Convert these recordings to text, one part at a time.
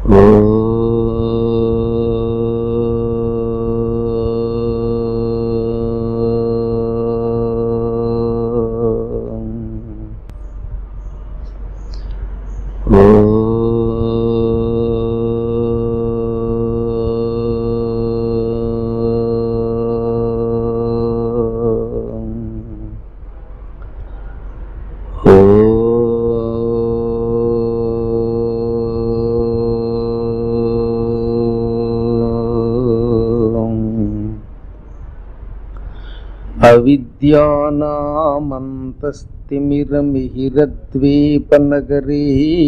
అవిద్యానామంతస్తిమిరమిహిరద్వీపనగరీ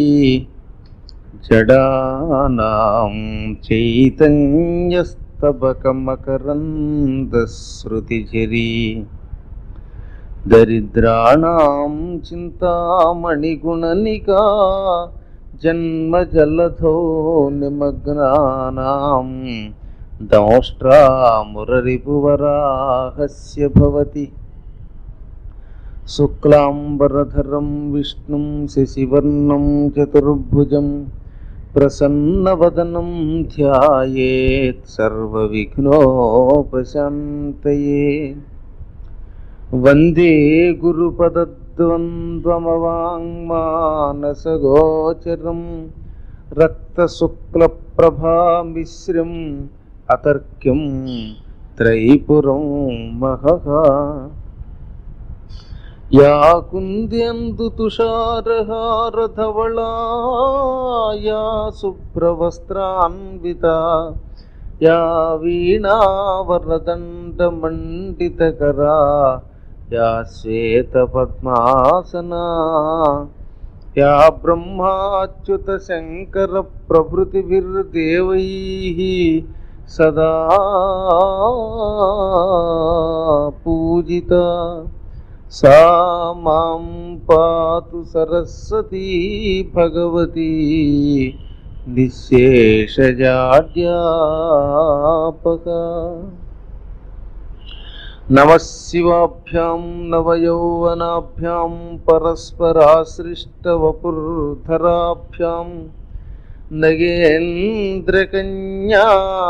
జడానాం చైతన్యస్తబకమకరందశ్రుతిఝరీ దరిద్రాణం చింతామణిగుణనికా జన్మజలధో నిమగ్నానాం దంష్ట్రామురరిపువరాహస్య భవతి శుక్లాంబరధరం విష్ణుం శశివర్ణం చతుర్భుజం ప్రసన్నవదనం ధ్యాయేత్ సర్వవిఘ్నోపశాంతయే వందే గురుపదద్వంద్వమవాङ्మానసగోచరం రక్తశుక్లప్రభామిశ్రం అతర్క్యం త్రైపురం మహః యా కుంద్యందు తుషారహారధవళాయా శుభ్రవస్త్రాన్విత యా వీణావరదండమండితకరా యా శ్వేతపద్మాసనా యా బ్రహ్మాచ్యుత శంకర ప్రభృతిభిర్దేవైः సదా పూజిత సా మాం పాతు సరస్వతీ భగవతి నిశేషజాడ్యాపక నమశివాభ్యాం నవయౌవనాభ్యాం పరస్పరాశ్రిష్టవపుర్ధరాభ్యాం నగేంద్రకన్యా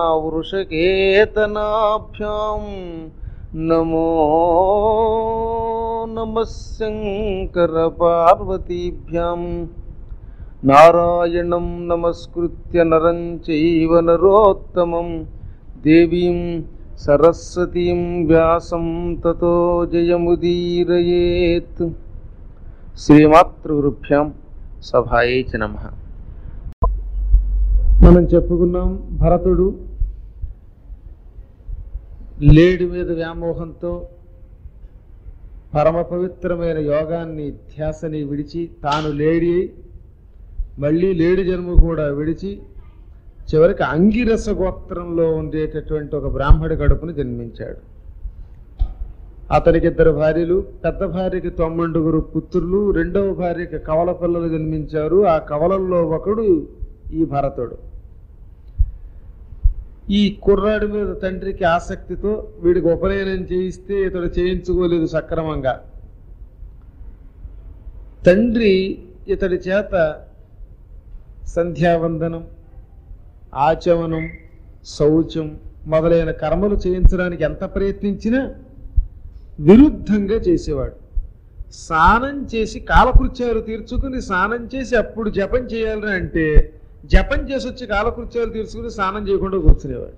వృషకేతనాభ్యాం నమో నమః శంకరపార్వతీభ్యాం నారాయణం నమస్కృత్య నరం చైవ నరోత్తమం దేవీం సరస్వతీం వ్యాసం తతో జయముదీరయేత్ శ్రీమాతృగురుభ్యాం సభాయే చ నమః మనం చెప్పుకున్నాం భరతుడు లేడి మీద వ్యామోహంతో పరమ పవిత్రమైన యోగాన్ని ధ్యాసని విడిచి తాను లేడి అయి మళ్ళీ లేడి జన్మ కూడా విడిచి చివరికి అంగిరస గోత్రంలో ఉండేటటువంటి ఒక బ్రాహ్మడి కడుపును జన్మించాడు అతనికి ఇద్దరు భార్యలు పెద్ద భార్యకి తొమ్మిడుగురు పుత్రులు రెండవ భార్యకి కవల పిల్లలు జన్మించారు ఆ కవలల్లో ఒకడు ఈ భరతుడు ఈ కుర్రాడి మీద తండ్రికి ఆసక్తితో వీడికి ఉపనయనం చేయిస్తే ఇతడు చేయించుకోలేదు సక్రమంగా తండ్రి ఇతడి చేత సంధ్యావందనం ఆచమనం శౌచం మొదలైన కర్మలు చేయించడానికి ఎంత ప్రయత్నించినా విరుద్ధంగా చేసేవాడు స్నానం చేసి కాలకృత్యాలు తీర్చుకుని స్నానం చేసి అప్పుడు జపం చేయాలని అంటే జపం చేసి వచ్చి కాలకృత్యాలు తీర్చుకుని స్నానం చేయకుండా కూర్చునేవాడు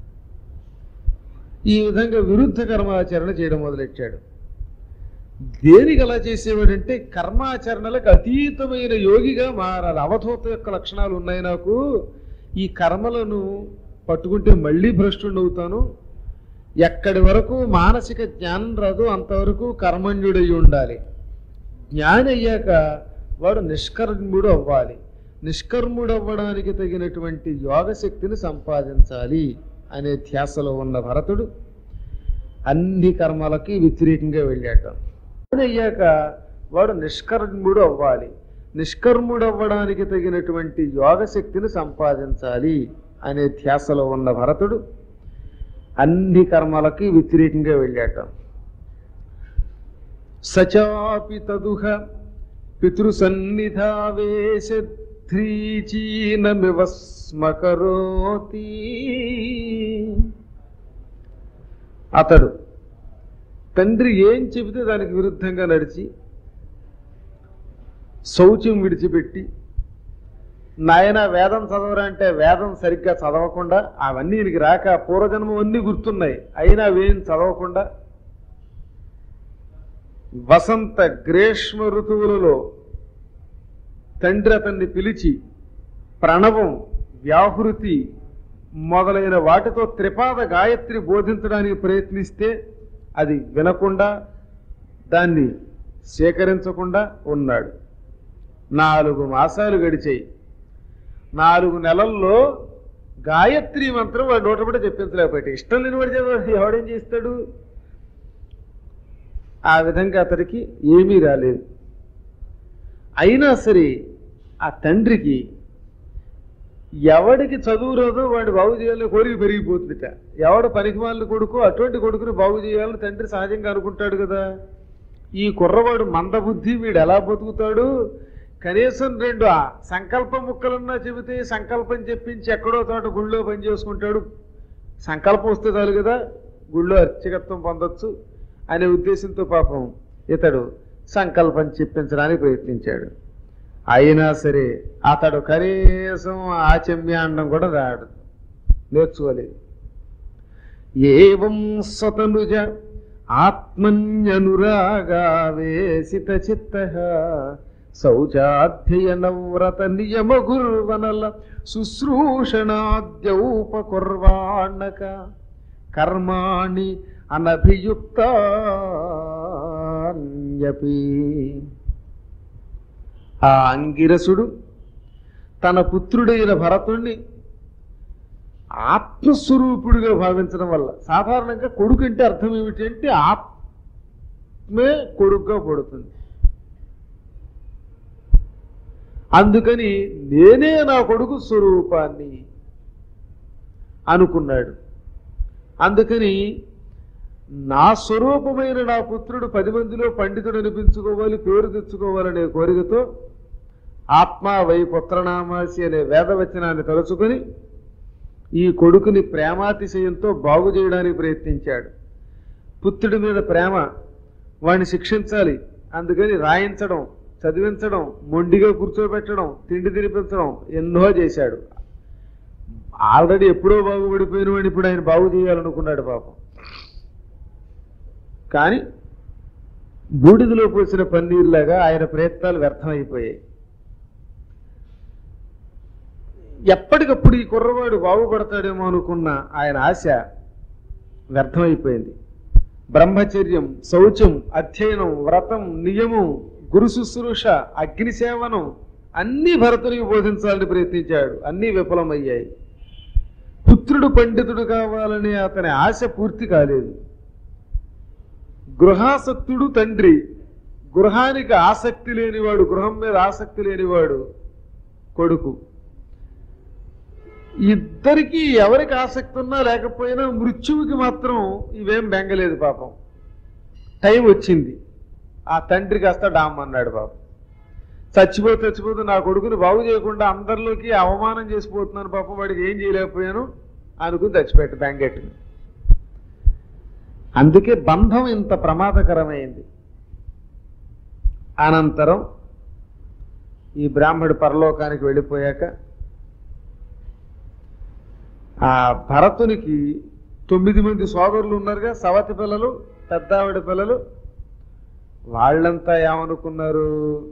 ఈ విధంగా విరుద్ధ కర్మాచరణ చేయడం మొదలెట్టాడు దేనికి అలా చేసేవాడంటే కర్మాచరణలకు అతీతమైన యోగిగా మారాలి అవధూత యొక్క లక్షణాలు ఉన్నాయి నాకు ఈ కర్మలను పట్టుకుంటే మళ్ళీ భ్రష్టుడు అవుతాను ఎక్కడి వరకు మానసిక జ్ఞానం రాదు అంతవరకు కర్మణ్యుడై ఉండాలి జ్ఞాని అయ్యాక వాడు నిష్కర్ముడు అవ్వాలి నిష్కర్ముడు అవ్వడానికి తగినటువంటి యోగ శక్తిని సంపాదించాలి అనే ధ్యాసలో ఉన్న భరతుడు అన్ని కర్మలకి వ్యతిరేకంగా వెళ్ళాట జ్ఞాని అయ్యాక వాడు నిష్కర్ముడు అవ్వాలి నిష్కర్ముడు అవ్వడానికి తగినటువంటి యోగ శక్తిని సంపాదించాలి అనే ధ్యాసలో ఉన్న భరతుడు అన్ని కర్మలకి వ్యతిరేకంగా వెళ్ళాట సచాపి తదుహ పితృసన్నిధావేశ ధ్రీచీనమివ స్మకరోతి అతడు తండ్రి ఏం చెబితే దానికి విరుద్ధంగా నడిచి శౌచ్యం విడిచిపెట్టి నాయన వేదం చదవరా అంటే వేదం సరిగ్గా చదవకుండా అవన్నీ ఈయనకి రాక పూర్వజన్మం అన్నీ గుర్తున్నాయి అయినా అవేం చదవకుండా వసంత గ్రీష్మ ఋతువులలో తండ్రి అతన్ని పిలిచి ప్రణవం వ్యాహృతి మొదలైన వాటితో త్రిపాద గాయత్రి బోధించడానికి ప్రయత్నిస్తే అది వినకుండా దాన్ని స్వీకరించకుండా ఉన్నాడు నాలుగు మాసాలు గడిచాయి నాలుగు నెలల్లో గాయత్రి మంత్రం వాడు నోట కూడా చెప్పించలేకపోతే ఇష్టం లేని వాడు చదవ- ఎవడేం చేస్తాడు ఆ విధంగా అతడికి ఏమీ రాలేదు అయినా సరే ఆ తండ్రికి ఎవడికి చదువు రాదో వాడిని బాగు చేయాలని కోరిక పెరిగిపోతుందిట ఎవడ పనికి వాళ్ళని కొడుకు అటువంటి కొడుకుని బాగు చేయాలని తండ్రి సహజంగా అనుకుంటాడు కదా ఈ కుర్రవాడు మందబుద్ధి వీడు ఎలా బతుకుతాడు కనీసం రెండు ఆ సంకల్ప ముక్కలన్నా చెబితే సంకల్పం చెప్పించి ఎక్కడో చోట గుళ్ళో పని చేసుకుంటాడు సంకల్పం వస్తే చాలు కదా గుళ్ళో అర్చకత్వం పొందొచ్చు అనే ఉద్దేశంతో పాపం ఇతడు సంకల్పం చెప్పించడానికి ప్రయత్నించాడు అయినా సరే అతడు కనీసం ఆచమ్యాండం కూడా రాడు నేర్చుకోలేదు ఏవం స్వతనుజ ఆత్మన్యనురాగావేశిత చిత్త శౌచాధ్యయన వ్రత నియమ గుర్వనల శుశ్రూషణాద్యౌపకుర్వాణక కర్మాణి అనభియుక్తాన్యపి ఆ అంగిరసుడు తన పుత్రుడైన భరతుణ్ణి ఆత్మస్వరూపుడిగా భావించడం వల్ల సాధారణంగా కొడుకు అంటే అర్థం ఏమిటి అంటే ఆత్మే కొడుకుగా పడుతుంది అందుకని నేనే నా కొడుకు స్వరూపాన్ని అనుకున్నాడు అందుకని నా స్వరూపమైన నా పుత్రుడు పది మందిలో పండితుడు అనిపించుకోవాలి పేరు తెచ్చుకోవాలనే కోరికతో ఆత్మ వై పుత్రనామాసి అనే వేదవచనాన్ని తలుచుకొని ఈ కొడుకుని ప్రేమాతిశయంతో బాగు చేయడానికి ప్రయత్నించాడు పుత్రుడి మీద ప్రేమ వాడిని శిక్షించాలి అందుకని రాయించడం చదివించడం మొండిగా కూర్చోబెట్టడం తిండి తినిపించడం ఎన్నో చేశాడు ఆల్రెడీ ఎప్పుడో బాగుపడిపోయిన వాడిని ఇప్పుడు ఆయన బాగు చేయాలనుకున్నాడు పాపం కానీ బూడిదలో పోసిన పన్నీరులాగా ఆయన ప్రయత్నాలు వ్యర్థమైపోయాయి ఎప్పటికప్పుడు ఈ కుర్రవాడు బాగుపడతాడేమో అనుకున్న ఆయన ఆశ వ్యర్థమైపోయింది బ్రహ్మచర్యం శౌచం అధ్యయనం వ్రతం నియమం గురు శుశ్రూష అగ్ని సేవనం అన్ని భరతునికి బోధించాలని ప్రయత్నించాడు అన్నీ విఫలమయ్యాయి పుత్రుడు పండితుడు కావాలనే అతని ఆశ పూర్తి కాలేదు గృహాసక్తుడు తండ్రి గృహానికి ఆసక్తి లేనివాడు గృహం మీద ఆసక్తి లేనివాడు కొడుకు ఇద్దరికి ఎవరికి ఆసక్తి ఉన్నా లేకపోయినా మృత్యువుకి మాత్రం ఇవేం బెంగలేదు పాపం టైం వచ్చింది ఆ తండ్రి కాస్త డామ్ అన్నాడు పాపం చచ్చిపో చచ్చిపోతూ నా కొడుకుని బాగు చేయకుండా అందరిలోకి అవమానం చేసిపోతున్నాను పాపం వాడికి ఏం చేయలేకపోయాను అనుకుని చచ్చిపెట్టు బెంగెట్టుని అందుకే బంధం ఇంత ప్రమాదకరమైంది అనంతరం ఈ బ్రాహ్మడు పరలోకానికి వెళ్ళిపోయాక ఆ భరతునికి తొమ్మిది మంది సోదరులు ఉన్నారుగా సవతి పిల్లలు పెద్దావిడ పిల్లలు వాళ్ళంతా ఏమనుకున్నారు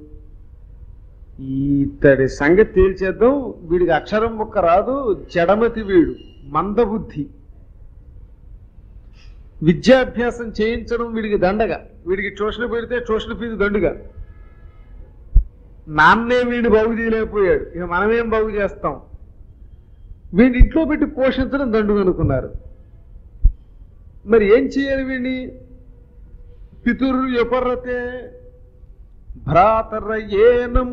ఇతడి సంగతి తేల్చేద్దాం వీడికి అక్షరం ముక్క రాదు జడమతి వీడు మందబుద్ధి విద్యాభ్యాసం చేయించడం వీడికి దండగా వీడికి ట్యూషన్ పెడితే ట్యూషన్ ఫీజు దండుగా నాన్నే వీడిని బాగు చేయలేకపోయాడు ఇక మనమేం బాగు చేస్తాం వీడిని ఇంట్లో పెట్టి పోషించడం దండుగా అనుకున్నారు మరి ఏం చేయాలి వీడిని పితురు ఎపర్రతే భ్రాతరయేనం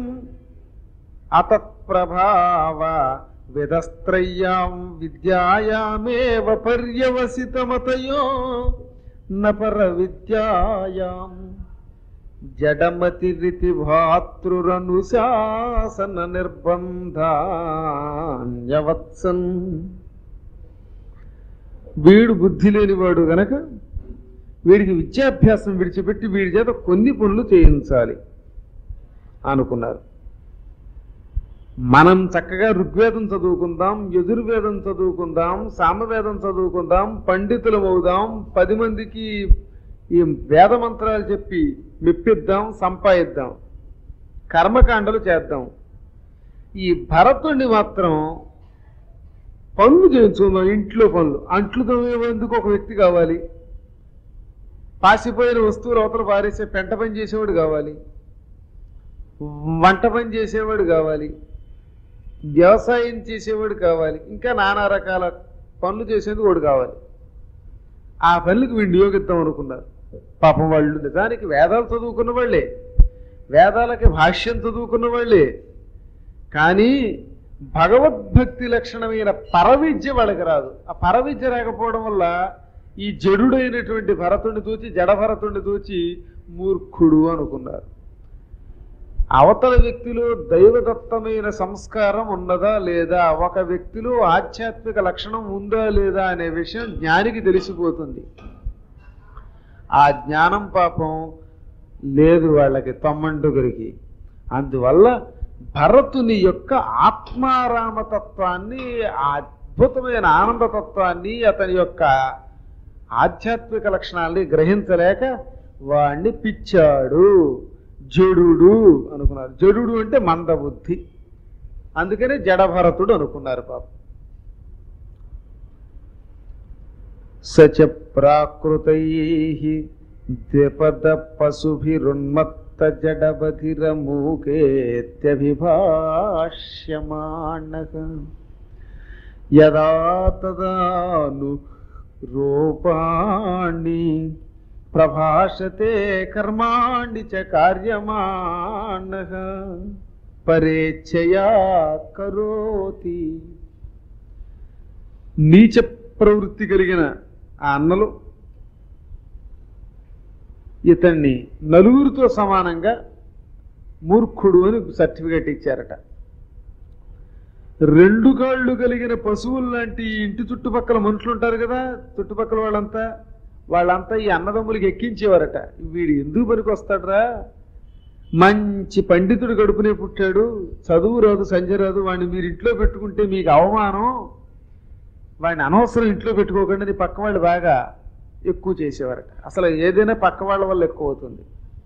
అతత్ప్రభావ విదస్త్రయ్యాం విద్యాయామేవ పర్యవసితమతయో నపర విద్యాయాం జడమతిరితి భాతృరనుశాసన నిర్బంధాన్యవత్సన్ వీడు బుద్ధి లేనివాడు గనక వీడికి విద్యాభ్యాసం విడిచిపెట్టి వీడి చేత కొన్ని పనులు చేయించాలి అనుకున్నారు మనం చక్కగా ఋగ్వేదం చదువుకుందాం యజుర్వేదం చదువుకుందాం సామవేదం చదువుకుందాం పండితులం అవుదాం పది మందికి ఈ వేద మంత్రాలు చెప్పి మెప్పిద్దాం సంపాదిద్దాం కర్మకాండలు చేద్దాం ఈ భరతుడిని మాత్రం పనులు చేయించుకుందాం ఇంట్లో పనులు అంట్లు తోమేందుకు ఒక వ్యక్తి కావాలి పాసిపోయిన వస్తువులు అవతల పారేసే పెంట పని చేసేవాడు కావాలి వంట పని చేసేవాడు కావాలి వ్యవసాయం చేసేవాడు కావాలి ఇంకా నానా రకాల పనులు చేసేందుకు వాడు కావాలి ఆ పనులకు వీడిని నియోగిద్దాం అనుకున్నారు పాపం వాళ్ళు నిజానికి వేదాలు చదువుకున్న వాళ్ళే వేదాలకి భాష్యం చదువుకున్న వాళ్ళే కానీ భగవద్భక్తి లక్షణమైన పరవిద్య వాళ్ళకి రాదు ఆ పరవిద్య రాకపోవడం వల్ల ఈ జడుడైనటువంటి భరతుడిని చూచి జడ భరతుడిని చూచి మూర్ఖుడు అనుకున్నారు అవతల వ్యక్తిలో దైవదత్తమైన సంస్కారం ఉన్నదా లేదా ఒక వ్యక్తిలో ఆధ్యాత్మిక లక్షణం ఉందా లేదా అనే విషయం జ్ఞానికి తెలిసిపోతుంది ఆ జ్ఞానం పాపం లేదు వాళ్ళకి తమ్మండుగురికి అందువల్ల భరతుని యొక్క ఆత్మారామతత్వాన్ని ఆ అద్భుతమైన ఆనందతత్వాన్ని అతని యొక్క ఆధ్యాత్మిక లక్షణాల్ని గ్రహించలేక వాణ్ణి పిచ్చాడు జడుడు అనుకున్నారు జడుడు అంటే మందబుద్ధి అందుకనే జడభరతుడు అనుకున్నారు పాపం సచ ప్రాకృతై ద్విపద పశుభిరున్మత్త జడబధిరమూకేత్యభిభాష్యమాణ యదా తదాను రూపాణి ప్రభాషతే కర్మాణి చ కార్యమాణ పరేచ్ఛయా కరోతి నీచ ప్రవృత్తి కలిగిన ఆ అన్నలు ఇతన్ని నలుగురితో సమానంగా మూర్ఖుడు అని సర్టిఫికేట్ ఇచ్చారట రెండు కాళ్ళు కలిగిన పశువులు లాంటి ఈ ఇంటి చుట్టుపక్కల మనుషులు ఉంటారు కదా చుట్టుపక్కల వాళ్ళంతా వాళ్ళంతా ఈ అన్నదమ్ములకి ఎక్కించేవారట వీడు ఎందుకు పనికి వస్తాడరా మంచి పండితుడు గడుపునే పుట్టాడు చదువు రాదు సంజయ్ రాదు వాడిని మీరు ఇంట్లో పెట్టుకుంటే మీకు అవమానం వాడిని అనవసరం ఇంట్లో పెట్టుకోకుండా నీ పక్క వాళ్ళు బాగా ఎక్కువ చేసేవారట అసలు ఏదైనా పక్క వాళ్ళ వల్ల ఎక్కువ అవుతుంది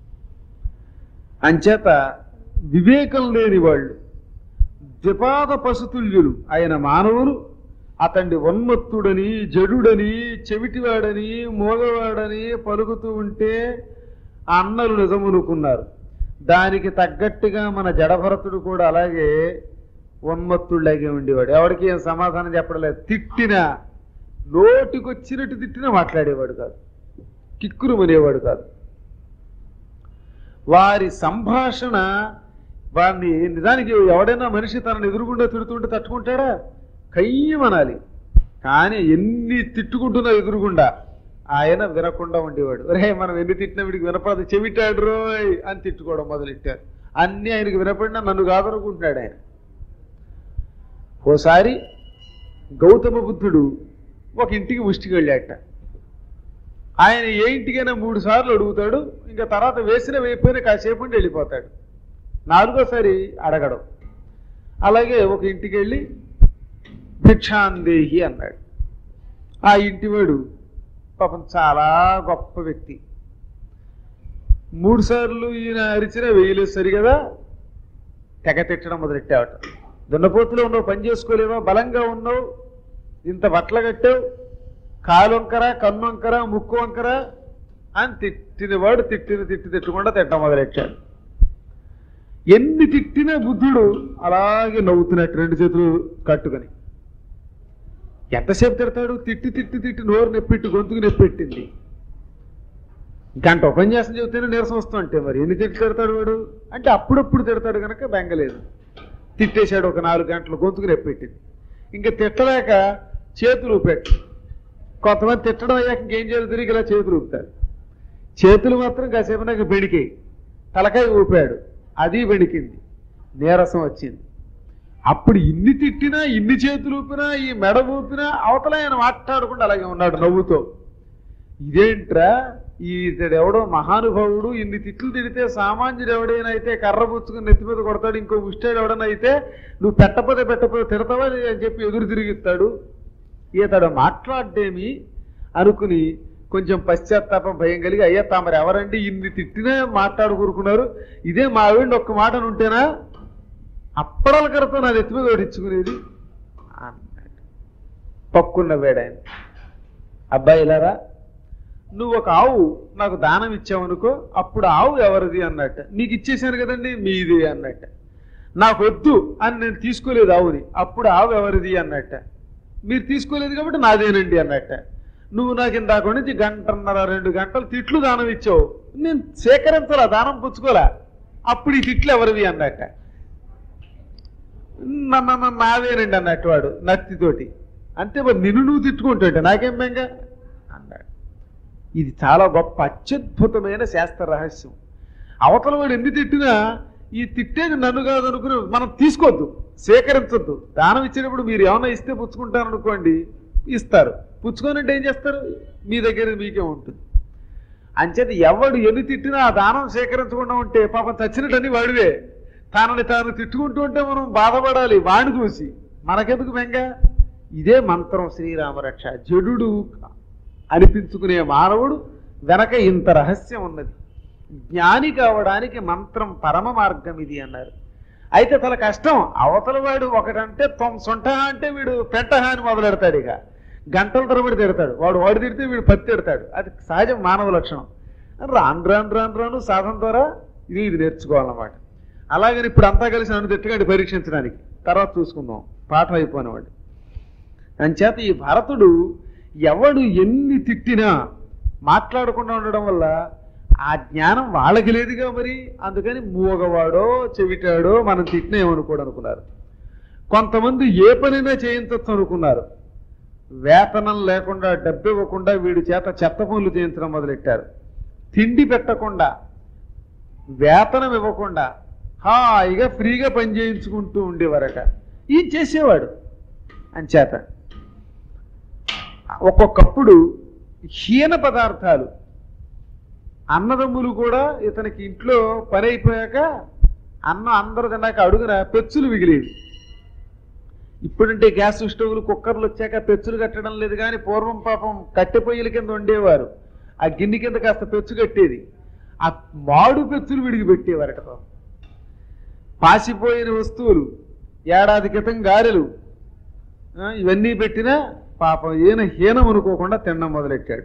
అంచేత వివేకం లేని వాళ్ళు ద్విపాద పశుతుల్యులు ఆయన మానవులు అతన్ని ఉన్మత్తుడని జడుడని చెవిటివాడని మోగవాడని పలుకుతూ ఉంటే ఆ అన్నలు నిజమనుకున్నారు దానికి తగ్గట్టుగా మన జడభరతుడు కూడా అలాగే ఉన్మత్తుడిలాగే ఉండేవాడు ఎవరికి ఏం సమాధానం చెప్పడం లేదు తిట్టినా నోటికొచ్చినట్టు తిట్టినా మాట్లాడేవాడు కాదు కిక్కురు అనేవాడు కాదు వారి సంభాషణ వారిని నిజానికి ఎవడైనా మనిషి తనను ఎదురుగుండా తిడుతుంటే తట్టుకుంటాడా కయ్యమనాలి కానీ ఎన్ని తిట్టుకుంటున్నా ఎదురుగుండా ఆయన వినకుండా ఉండేవాడు ఒరే మనం ఎన్ని తిట్టినా వీడికి వినపడదు చెవిటాడు రోయ్ అని తిట్టుకోవడం మొదలెట్టారు అన్నీ ఆయనకి వినపడినా నన్ను కాదనుకుంటున్నాడు ఆయన ఓసారి గౌతమ బుద్ధుడు ఒక ఇంటికి ముష్టికి వెళ్ళాట ఆయన ఏ ఇంటికైనా మూడు సార్లు అడుగుతాడు ఇంకా తర్వాత వేసిన వేయిపోయిన కాసేపు ఉండి వెళ్ళిపోతాడు నాలుగోసారి అడగడం అలాగే ఒక ఇంటికి వెళ్ళి భిక్షాందేహి అన్నాడు ఆ ఇంటివాడు పాపం చాలా గొప్ప వ్యక్తి మూడు సార్లు ఈయన అరిచిన వేయలేదు సరి కదా తెగ తిట్టడం మొదలెట్టావట దున్నపోతులో ఉన్నావు పని చేసుకోలేవా బలంగా ఉన్నావు ఇంత బట్టలు కట్టావు కాలు వంకర కన్ను వంకర ముక్కు వంకర అని తిట్టినవాడు తిట్టిన తిట్టి తిట్టకుండా తిట్టడం మొదలెట్టాడు ఎన్ని తిట్టినా బుద్ధుడు అలాగే నవ్వుతున్నట్టు రెండు చేతులు కట్టుకొని ఎంతసేపు తిడతాడు తిట్టి తిట్టి తిట్టి నోరు నొప్పెట్టి గొంతుకు నొప్పెట్టింది గంట ఉపన్యాసం చెబితేనే నీరసం వస్తుంటే మరి ఎన్ని తిట్లు తిడతాడు వాడు అంటే అప్పుడప్పుడు తిడతాడు కనుక బెంగలేదు తిట్టేశాడు ఒక నాలుగు గంటలు గొంతుకు నొప్పెట్టింది ఇంకా తిట్టలేక చేతులు ఊపాడు కొంతమంది తిట్టడం అయ్యాక ఇంకేం చేయాలి తిరిగి ఇలా చేతులు ఊపుతారు చేతులు మాత్రం కాసేపు నాకు బెడికాయి తలకాయ ఊపాడు అది వెణికింది నీరసం వచ్చింది అప్పుడు ఇన్ని తిట్టినా ఇన్ని చేతులు ఊపినా ఈ మెడ ఊపినా అవతల ఆయన మాట్లాడకుండా అలాగే ఉన్నాడు నవ్వుతో ఇదేంట్రా ఈ ఇతడు ఎవడో మహానుభావుడు ఇన్ని తిట్లు తిడితే సామాన్యుడు ఎవడైనా అయితే కర్ర పుచ్చుకుని నెత్తి మీద కొడతాడు ఇంకో ముష్టాడు ఎవడైనా అయితే నువ్వు పెట్టపోతే పెట్టపోతే తిడతావా అని చెప్పి ఎదురు తిరిగిస్తాడు ఇతడు మాట్లాడేమి అనుకుని కొంచెం పశ్చాత్తాపం భయం కలిగి అయ్యా తామరు ఎవరండి ఇన్ని తిట్టినా మాట్లాడుకూరుకున్నారు ఇదే మా ఆవిడ ఒక్క మాట ఉంటేనా అప్పడాల కరతో నా నెత్తి మీద ఓడించుకునేది అన్నాడు పక్కున్న వేడాయన అబ్బాయి ఇలారా నువ్వు ఒక ఆవు నాకు దానం ఇచ్చావనుకో అప్పుడు ఆవు ఎవరిది అన్నట్ట నీకు ఇచ్చేసాను కదండి మీది అన్నట్ట నాకు వద్దు అని నేను తీసుకోలేదు ఆవుని అప్పుడు ఆవు ఎవరిది అన్నట్ట మీరు తీసుకోలేదు కాబట్టి నాదేనండి అన్నట్ట నువ్వు నాకు ఇందాక నుంచి గంటన్నర రెండు గంటలు తిట్లు దానం ఇచ్చావు నేను సేకరించాలా దానం పుచ్చుకోలా అప్పుడు ఈ తిట్లు ఎవరివి అన్నట్ట నన్ను నావేనండి అన్నట్టు వాడు నత్తితోటి అంతే మరి నిన్ను నువ్వు తిట్టుకుంటుంటే నాకేం బెంగ అన్నాడు ఇది చాలా గొప్ప అత్యద్భుతమైన శాస్త్ర రహస్యం అవతల వాడు ఎన్ని తిట్టినా ఈ తిట్టేది నన్ను కాదనుకుని మనం తీసుకోవద్దు సేకరించొద్దు దానం ఇచ్చేటప్పుడు మీరు ఏమైనా ఇస్తే పుచ్చుకుంటారనుకోండి ఇస్తారు పుచ్చుకోనంటే ఏం చేస్తారు మీ దగ్గర మీకే ఉంటుంది అంచేత ఎవడు ఎన్ని తిట్టినా ఆ దానం సేకరించకుండా ఉంటే పాపం చచ్చినట్టని వాడివే తనని తాను తిట్టుకుంటూ ఉంటే మనం బాధపడాలి వాడిని చూసి మనకెందుకు బెంగ ఇదే మంత్రం శ్రీరామరక్ష జడుడు అనిపించుకునే మానవుడు వెనక ఇంత రహస్యం ఉన్నది జ్ఞాని కావడానికి మంత్రం పరమ మార్గం ఇది అన్నారు అయితే చాలా కష్టం అవతల వాడు ఒకటంటే తొమ్ సొంట అంటే వీడు పెంటహ అని మొదలెడతాడు ఇక గంటల తరబడి తిడతాడు వాడు వాడు తిడితే వీడు పత్తి తిడతాడు అది సహజం మానవ లక్షణం రాను రాను రాను రాను సాధన ద్వారా ఇది ఇది నేర్చుకోవాలన్నమాట అలాగని ఇప్పుడు అంతా కలిసి నన్ను తిట్టకండి పరీక్షించడానికి తర్వాత చూసుకుందాం పాఠం అయిపోయినవాడు అంచేత ఈ భరతుడు ఎవడు ఎన్ని తిట్టినా మాట్లాడకుండా ఉండడం వల్ల ఆ జ్ఞానం వాళ్ళకి లేదుగా మరి అందుకని మూగవాడో చెవిటాడో మనం తిట్టినా ఏమనుకోడు అనుకున్నారు కొంతమంది ఏ పనైనా చేయించవచ్చు అనుకున్నారు వేతనం లేకుండా డబ్బు ఇవ్వకుండా వీడి చేత చెత్త పనులు చేయించడం మొదలెట్టారు తిండి పెట్టకుండా వేతనం ఇవ్వకుండా హాయిగా ఫ్రీగా పని చేయించుకుంటూ ఉండేవారట ఈ చేసేవాడు అంచేత ఒక్కొక్కప్పుడు హీన పదార్థాలు అన్నదమ్ములు కూడా ఇతనికి ఇంట్లో పని అయిపోయాక అన్నం అందరూ తిన్నాక అడుగున పెచ్చులు మిగిలేవి ఇప్పుడంటే గ్యాస్ స్టవ్లు కుక్కర్లు వచ్చాక పెచ్చులు కట్టడం లేదు కానీ పూర్వం పాపం కట్టె పొయ్యిల కింద ఉండేవారు ఆ గిన్నె కింద కాస్త పెచ్చు కట్టేది ఆ మాడు పెచ్చులు విడిగి పెట్టేవారట పాపం. పాసిపోయిన వస్తువులు ఏడాది క్రితం గారెలు ఆ, ఇవన్నీ పెట్టినా పాపం ఈయన హీనం అనుకోకుండా తినడం మొదలెట్టాడు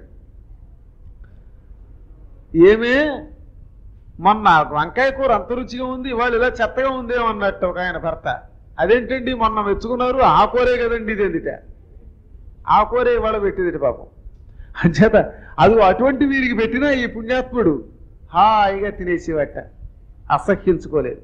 ఏమే మొన్న వంకాయ కూర అంత రుచిగా ఉంది ఇవాళ ఇలా చెత్తగా ఉందేమో అన్నట్టు ఒక ఆయన భర్త అదేంటండి మొన్న మెచ్చుకున్నారు ఆ కూరే కదండి ఇది ఎందుట ఆ కూరే ఇవాళ పెట్టింది పాపం అంచేత అది అటువంటి వీరికి పెట్టినా ఈ పుణ్యాత్ముడు హాయిగా తినేసేవట అసహ్యించుకోలేదు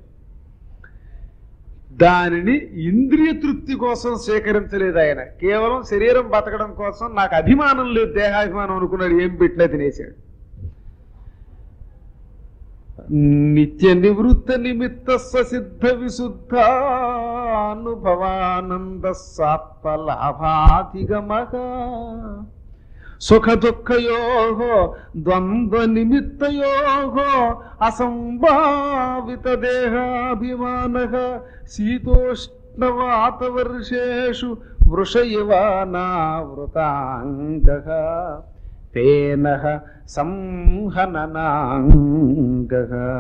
దానిని ఇంద్రియ తృప్తి కోసం స్వీకరించలేదు ఆయన కేవలం శరీరం బతకడం కోసం నాకు అభిమానం లేదు దేహాభిమానం అనుకున్నాడు ఏం పెట్టినా తినేశాడు నిత్య నివృత్త నిమిత్త సిద్ధ విశుద్ధానుభవానంద సాత్వలాభాధిగమ సుఖ దుఃఖయో ద్వంద్వ నిమిత్తయో అసంభావిత దేహాభిమాన శీతోష్ణవాతవర్షేషు వృష ఇవ నావృతాంగ తేన సంహననాంగ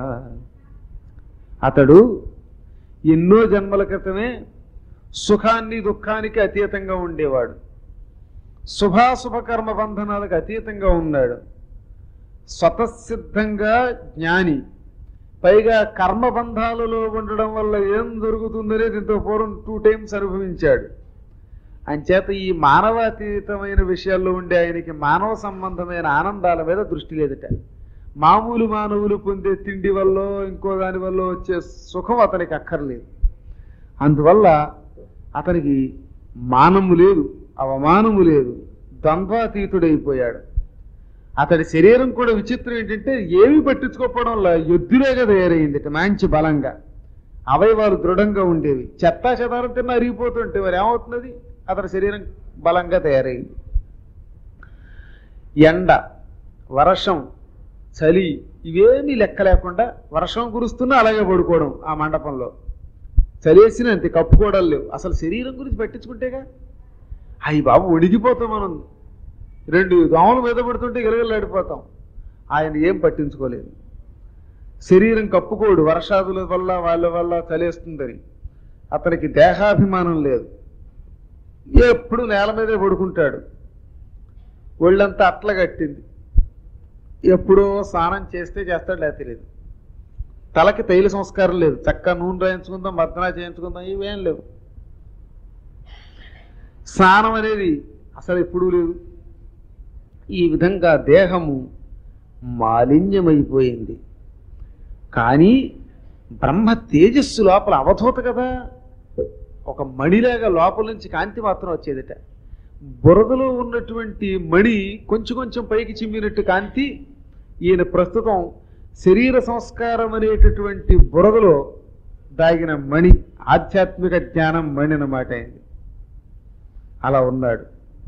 అతడు ఎన్నో జన్మల క్రితమే సుఖాన్ని దుఃఖానికి అతీతంగా ఉండేవాడు శుభాశుభ కర్మ బంధనాలకు అతీతంగా ఉన్నాడు స్వతసిద్ధంగా జ్ఞాని పైగా కర్మబంధాలలో ఉండడం వల్ల ఏం జరుగుతుందనే దీంతో పూర్వం టూ టైమ్స్ అనుభవించాడు అంచేత ఈ మానవాతీతమైన విషయాల్లో ఉండే ఆయనకి మానవ సంబంధమైన ఆనందాల మీద దృష్టి లేదట మామూలు మానవులు పొందే తిండి వల్ల ఇంకో దాని వల్ల వచ్చే సుఖం అతనికి అక్కర్లేదు అందువల్ల అతనికి మానము లేదు అవమానము లేదు ద్వంద్వాతీతుడైపోయాడు అతడి శరీరం కూడా విచిత్రం ఏంటంటే ఏమి పట్టించుకోకపోవడం వల్ల ఎద్దులేగా తయారైంది మంచి బలంగా అవయవాలు దృఢంగా ఉండేవి చెత్తా చెదారం తిన్న అరిగిపోతుంటే మరి ఏమవుతున్నది అతడి శరీరం బలంగా తయారైంది ఎండ వర్షం చలి ఇవేమీ లెక్క లేకుండా వర్షం కురుస్తున్నా అలాగే పడుకోవడం ఆ మండపంలో చలేసిన అంతే కప్పుకోవడం లేవు అసలు శరీరం గురించి పట్టించుకుంటేగా అయ్యి బాబు ఒడిగిపోతాం మనం రెండు దోమలు మీద పడుతుంటే గిలగలాడిపోతాం ఆయన ఏం పట్టించుకోలేదు శరీరం కప్పుకోడు వర్షాదుల వల్ల వాళ్ళ వల్ల చలేస్తుందని అతనికి దేహాభిమానం లేదు ఎప్పుడు నేల మీదే పడుకుంటాడు ఒళ్ళంతా అట్ల కట్టింది ఎప్పుడో స్నానం చేస్తే చేస్తాడు లేదా తెలియదు తలకి తైల సంస్కారం లేదు చక్కగా నూనె రాయించుకుందాం మర్దన చేయించుకుందాం ఇవేం లేవు స్నానం అనేది అసలు ఎప్పుడూ లేదు ఈ విధంగా దేహము మాలిన్యమైపోయింది కానీ బ్రహ్మ తేజస్సు లోపల అవధూత కదా ఒక మణిలాగా లోపల నుంచి కాంతి మాత్రం వచ్చేదిట బురదలో ఉన్నటువంటి మణి కొంచెం కొంచెం పైకి చిమ్మినట్టు కాంతి ఈయన ప్రస్తుతం శరీర సంస్కారం అనేటటువంటి బురదలో దాగిన మణి ఆధ్యాత్మిక జ్ఞానం మణి అన్నమాట అయింది అలా ఉన్నాడు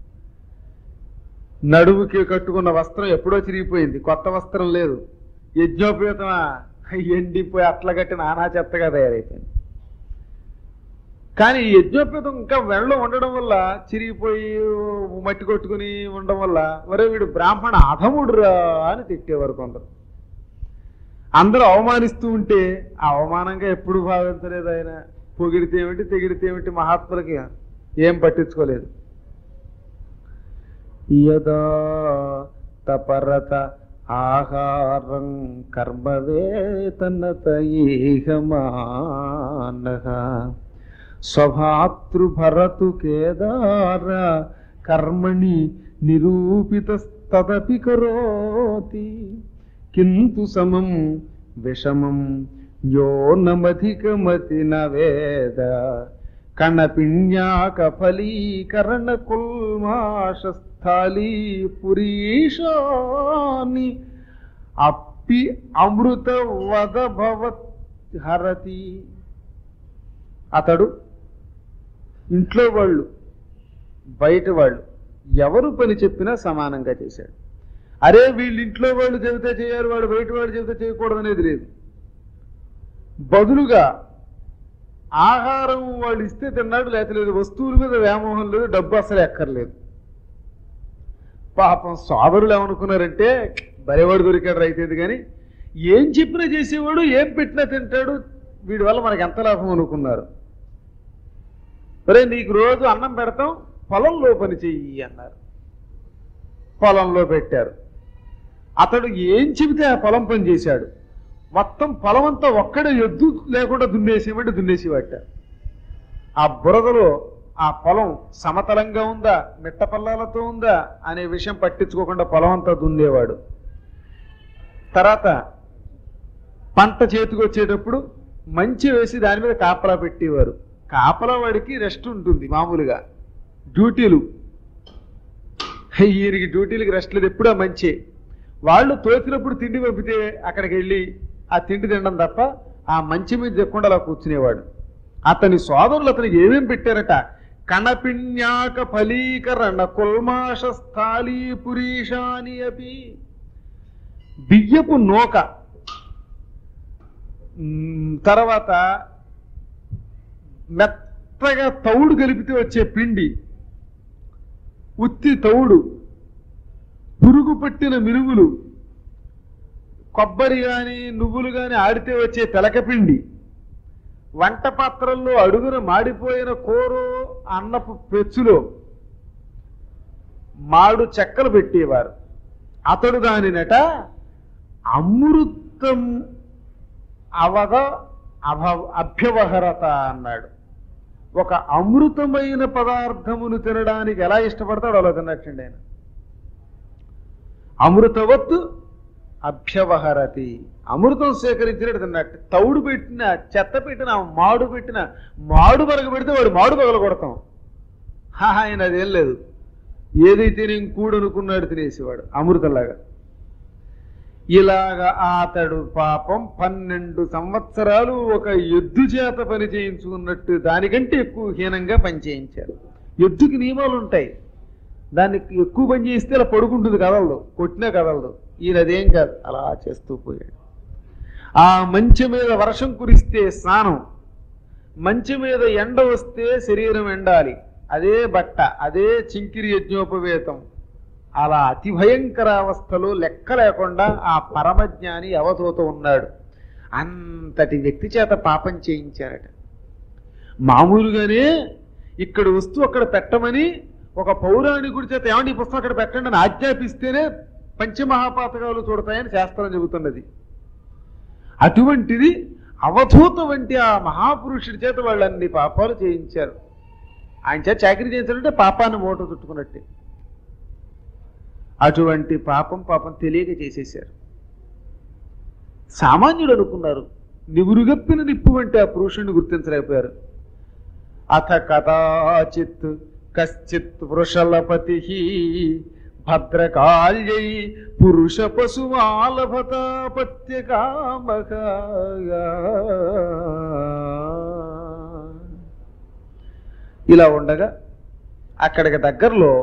నడుముకి కట్టుకున్న వస్త్రం ఎప్పుడో చిరిగిపోయింది కొత్త వస్త్రం లేదు యజ్ఞోపేతమా ఎండిపోయి అట్ల కట్టిన నానా చెత్తగా తయారైపోయింది కానీ ఈ యజ్ఞోపేతం ఇంకా వెళ్ళలో ఉండడం వల్ల చిరిగిపోయి మట్టి కొట్టుకుని ఉండడం వల్ల ఒరే వీడు బ్రాహ్మణ అధముడురా అని తిట్టేవారు కొందరు అందరూ అవమానిస్తూ ఉంటే ఆ అవమానంగా ఎప్పుడు భావించలేదు ఆయన పొగిడితే ఏమిటి తెగిడితే ఏమిటి మహాత్ములకి ఏం పట్టించుకోలేదు యదా తపరత ఆహారం కర్మవేతనత ఈహమానః స్వభాతృభరతు కేదార కర్మణి నిరూపితస్తదపి కరోతి కింతు సమం విషమం యో నమధికమతి న వేద కణపిణ్యాక ఫలీకరణ కుల్మాషస్థాళీ పురీషాని అప్పి అమృత వదభవత్ హరతి అతడు ఇంట్లో వాళ్ళు బయట వాళ్ళు ఎవరు పని చెప్పినా సమానంగా చేశాడు అరే వీళ్ళు ఇంట్లో వాళ్ళు చెబితే చేయాలి వాడు బయట వాడు చెబితే చేయకూడదు అనేది లేదు బదులుగా ఆహారం వాళ్ళు ఇస్తే తిన్నాడు లేకపోతే లేదు వస్తువుల మీద వ్యామోహం లేదు డబ్బు అసలు ఎక్కర్లేదు పాపం సోదరులు ఏమనుకున్నారంటే బరేవాడు దొరికాడు రైతేది కానీ ఏం చెప్పినా చేసేవాడు ఏం పెట్టినా తింటాడు వీడి వల్ల మనకి ఎంత లాభం అనుకున్నారు ఒరే నీకు రోజు అన్నం పెడతాం పొలంలో పని చెయ్యి అన్నారు పొలంలో పెట్టారు అతడు ఏం చెబితే ఆ పొలం పని చేశాడు మొత్తం పొలం అంతా ఒక్కడే ఎద్దు లేకుండా దున్నేసేవాడు దున్నేసేవాట ఆ బురదలో ఆ పొలం సమతలంగా ఉందా మిట్ట పల్లాలతో ఉందా అనే విషయం పట్టించుకోకుండా పొలం అంతా దున్నేవాడు తర్వాత పంట చేతికి వచ్చేటప్పుడు మంచి వేసి దాని మీద కాపలా పెట్టేవారు కాపలా వాడికి రెస్ట్ ఉంటుంది మామూలుగా డ్యూటీలు ఈయనకి డ్యూటీలకి రెస్ట్ లేదు ఎప్పుడూ మంచి వాళ్ళు తోచినప్పుడు తిండి పంపితే అక్కడికి వెళ్ళి ఆ తిండి తినడం తప్ప ఆ మంచి మీద చెప్పకుండా అలా కూర్చునేవాడు అతని సోదరులు అతనికి ఏమేం పెట్టారట కణపిణ్యాక ఫలీకరణ కుల్మాష స్థాళీ పురీషాని అపి బియ్యపు నోక మ్, తర్వాత మెత్తగా తౌడు కలిపితే వచ్చే పిండి ఉత్తి తౌడు పురుగు పట్టిన మినుగులు కొబ్బరి గాని నువ్వులు గాని ఆడితే వచ్చే తెలకపిండి వంట పాత్రల్లో అడుగున మాడిపోయిన కూరు అన్నపు పెచ్చులో మాడు చెక్కలు పెట్టేవారు అతడు దానినట అమృతం అవద అభ అభ్యవహరత అన్నాడు ఒక అమృతమైన పదార్థమును తినడానికి ఎలా ఇష్టపడతాడో అలా తిన్నట్టండి ఆయన అమృతవత్తు అభ్యవహరతి అమృతం సేకరించినట్టు తిన్నట్టు తౌడు పెట్టిన చెత్త పెట్టిన మాడు పెట్టిన మాడు పరగ పెడితే వాడు మాడు పగల కొడతాం హా, ఆయన అదేం లేదు ఏదైతే నేను కూడు అనుకున్నాడు తినేసేవాడు అమృతంలాగా ఇలాగా అతడు పాపం పన్నెండు సంవత్సరాలు ఒక ఎద్దు చేత పని చేయించుకున్నట్టు దానికంటే ఎక్కువ హీనంగా పని చేయించారు ఎద్దుకి నియమాలు ఉంటాయి దాన్ని ఎక్కువ పని చేయిస్తే అలా పడుకుంటుంది కదలదు కొట్టినా కదలదు ఈయన అదేం కాదు అలా చేస్తూ పోయాడు ఆ మంచి మీద వర్షం కురిస్తే స్నానం మంచి మీద ఎండ వస్తే శరీరం ఎండాలి అదే బట్ట అదే చింకిరి యజ్ఞోపవేతం అలా అతి భయంకర అవస్థలో లెక్క లేకుండా ఆ పరమజ్ఞాని అవధూత ఉన్నాడు అంతటి వ్యక్తి చేత పాపం చేయించారట మామూలుగానే ఇక్కడ వస్తూ అక్కడ పెట్టమని ఒక పౌరాణికుడి చేత ఏమండి ఈ పుస్తకం అక్కడ పెట్టండి అని ఆజ్ఞాపిస్తేనే పంచమహాపాతకాలు చూడతాయని శాస్త్రం చెబుతున్నది అటువంటిది అవధూత వంటి ఆ మహాపురుషుడి చేత వాళ్ళన్ని పాపాలు చేయించారు ఆయన చేత చాకరీ చేయించాలంటే పాపాన్ని మూట చుట్టుకున్నట్టే అటువంటి పాపం పాపం తెలియక చేసేశారు సామాన్యుడు అనుకున్నారు నివురుగప్పిన నిప్పు వంటి ఆ పురుషుణ్ణి గుర్తించలేకపోయారు అథ కదాచిత్ కశ్చిత్ వృషలపతి భద్రకాళ్యై పురుష ఇలా ఉండగా అక్కడికి దగ్గరలో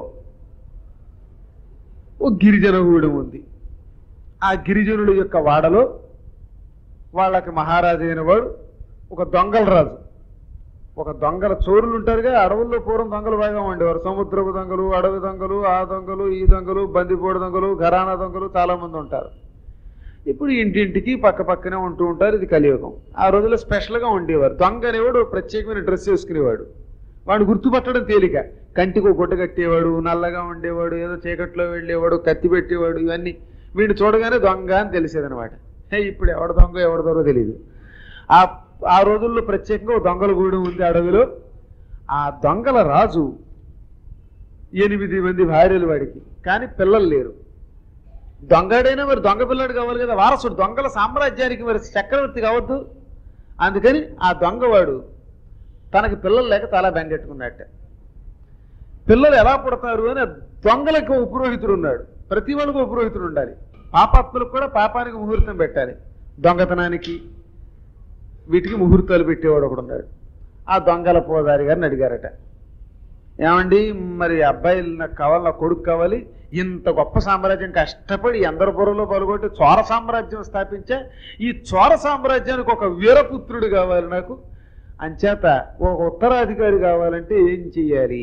ఓ గిరిజన గూడెం ఉంది ఆ గిరిజనుల యొక్క వాడలో వాళ్ళకి మహారాజు అయిన వాడు ఒక దొంగల రాజు ఒక దొంగల చోరులు ఉంటారుగా అడవుల్లో పూర్వం దొంగలు బాగా ఉండేవారు సముద్రపు దొంగలు అడవి దొంగలు ఆ దొంగలు ఈ దొంగలు బందిపోడు దొంగలు ఘరానా దొంగలు చాలా మంది ఉంటారు ఇప్పుడు ఇంటింటికి పక్క పక్కనే ఉంటూ ఉంటారు ఇది కలియుగం ఆ రోజుల్లో స్పెషల్గా ఉండేవారు దొంగ అనేవాడు ప్రత్యేకమైన డ్రెస్ వేసుకునేవాడు వాడు గుర్తుపట్టడం తేలిక కంటికి ఒక గుడ్డ కట్టేవాడు నల్లగా ఉండేవాడు ఏదో చీకట్లో వెళ్ళేవాడు కత్తి పెట్టేవాడు ఇవన్నీ వీడిని చూడగానే దొంగ అని తెలిసేదనమాట హే ఇప్పుడు ఎవడ దొంగ ఎవడ దొంగ తెలియదు ఆ ఆ రోజుల్లో ప్రత్యేకంగా ఒక దొంగల గూడెం ఉంది అడవిలో ఆ దొంగల రాజు ఎనిమిది మంది భార్యలు వాడికి కానీ పిల్లలు లేరు దొంగడైనా మరి దొంగ పిల్లాడు కావాలి కదా వారసుడు దొంగల సామ్రాజ్యానికి మరి చక్రవర్తి కావద్దు అందుకని ఆ దొంగవాడు తనకి పిల్లలు లేక చాలా బెంగెట్టుకున్నట్ట పిల్లలు ఎలా పుడతారు అని దొంగలకు ఒక పురోహితుడు ఉన్నాడు ప్రతి వాళ్ళకు ఒక పురోహితుడు ఉండాలి పాపాత్ములకు కూడా పాపానికి ముహూర్తం పెట్టాలి దొంగతనానికి వీటికి ముహూర్తాలు పెట్టేవాడు ఒకడు ఉన్నాడు ఆ దొంగల పోదారి గారిని అడిగారట ఏమండి మరి అబ్బాయి నాకు కావాలి నా కొడుకు కావాలి ఇంత గొప్ప సామ్రాజ్యం కష్టపడి ఎందరి పొరలో పాల్గొట్టి చోర సామ్రాజ్యం స్థాపించా ఈ చోర సామ్రాజ్యానికి ఒక వీరపుత్రుడు కావాలి నాకు అంచేత ఒక ఉత్తరాధికారి కావాలంటే ఏం చెయ్యాలి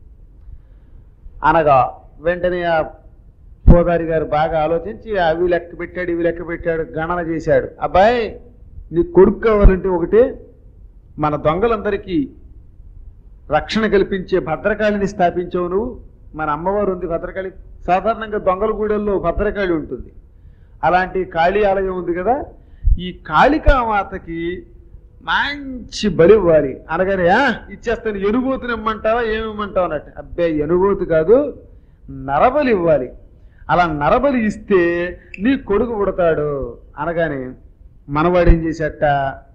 అనగా వెంటనే ఆ పోదారి గారు బాగా ఆలోచించి అవి లెక్క పెట్టాడు ఇవి లెక్క పెట్టాడు గణన చేశాడు అబ్బాయి నీకు కొడుకు కావాలంటే ఒకటే మన దొంగలందరికీ రక్షణ కల్పించే భద్రకాళిని స్థాపించావు నువ్వు మన అమ్మవారు ఉంది భద్రకాళి సాధారణంగా దొంగల గూడెల్లో భద్రకాళి ఉంటుంది అలాంటి కాళీ ఆలయం ఉంది కదా ఈ కాళికామాతకి మంచి బలి ఇవ్వాలి అనగానే "ఆ, ఇచ్చేస్తాను ఎనుగోతుని ఇమ్మంటావా ఏమిమ్మంటావు అన్నట్టు అబ్బాయి ఎనుగోతు కాదు నరబలి ఇవ్వాలి అలా నరబలి ఇస్తే నీ కొడుకు పుడతాడు అనగానే మనవాడు ఏం చేశాట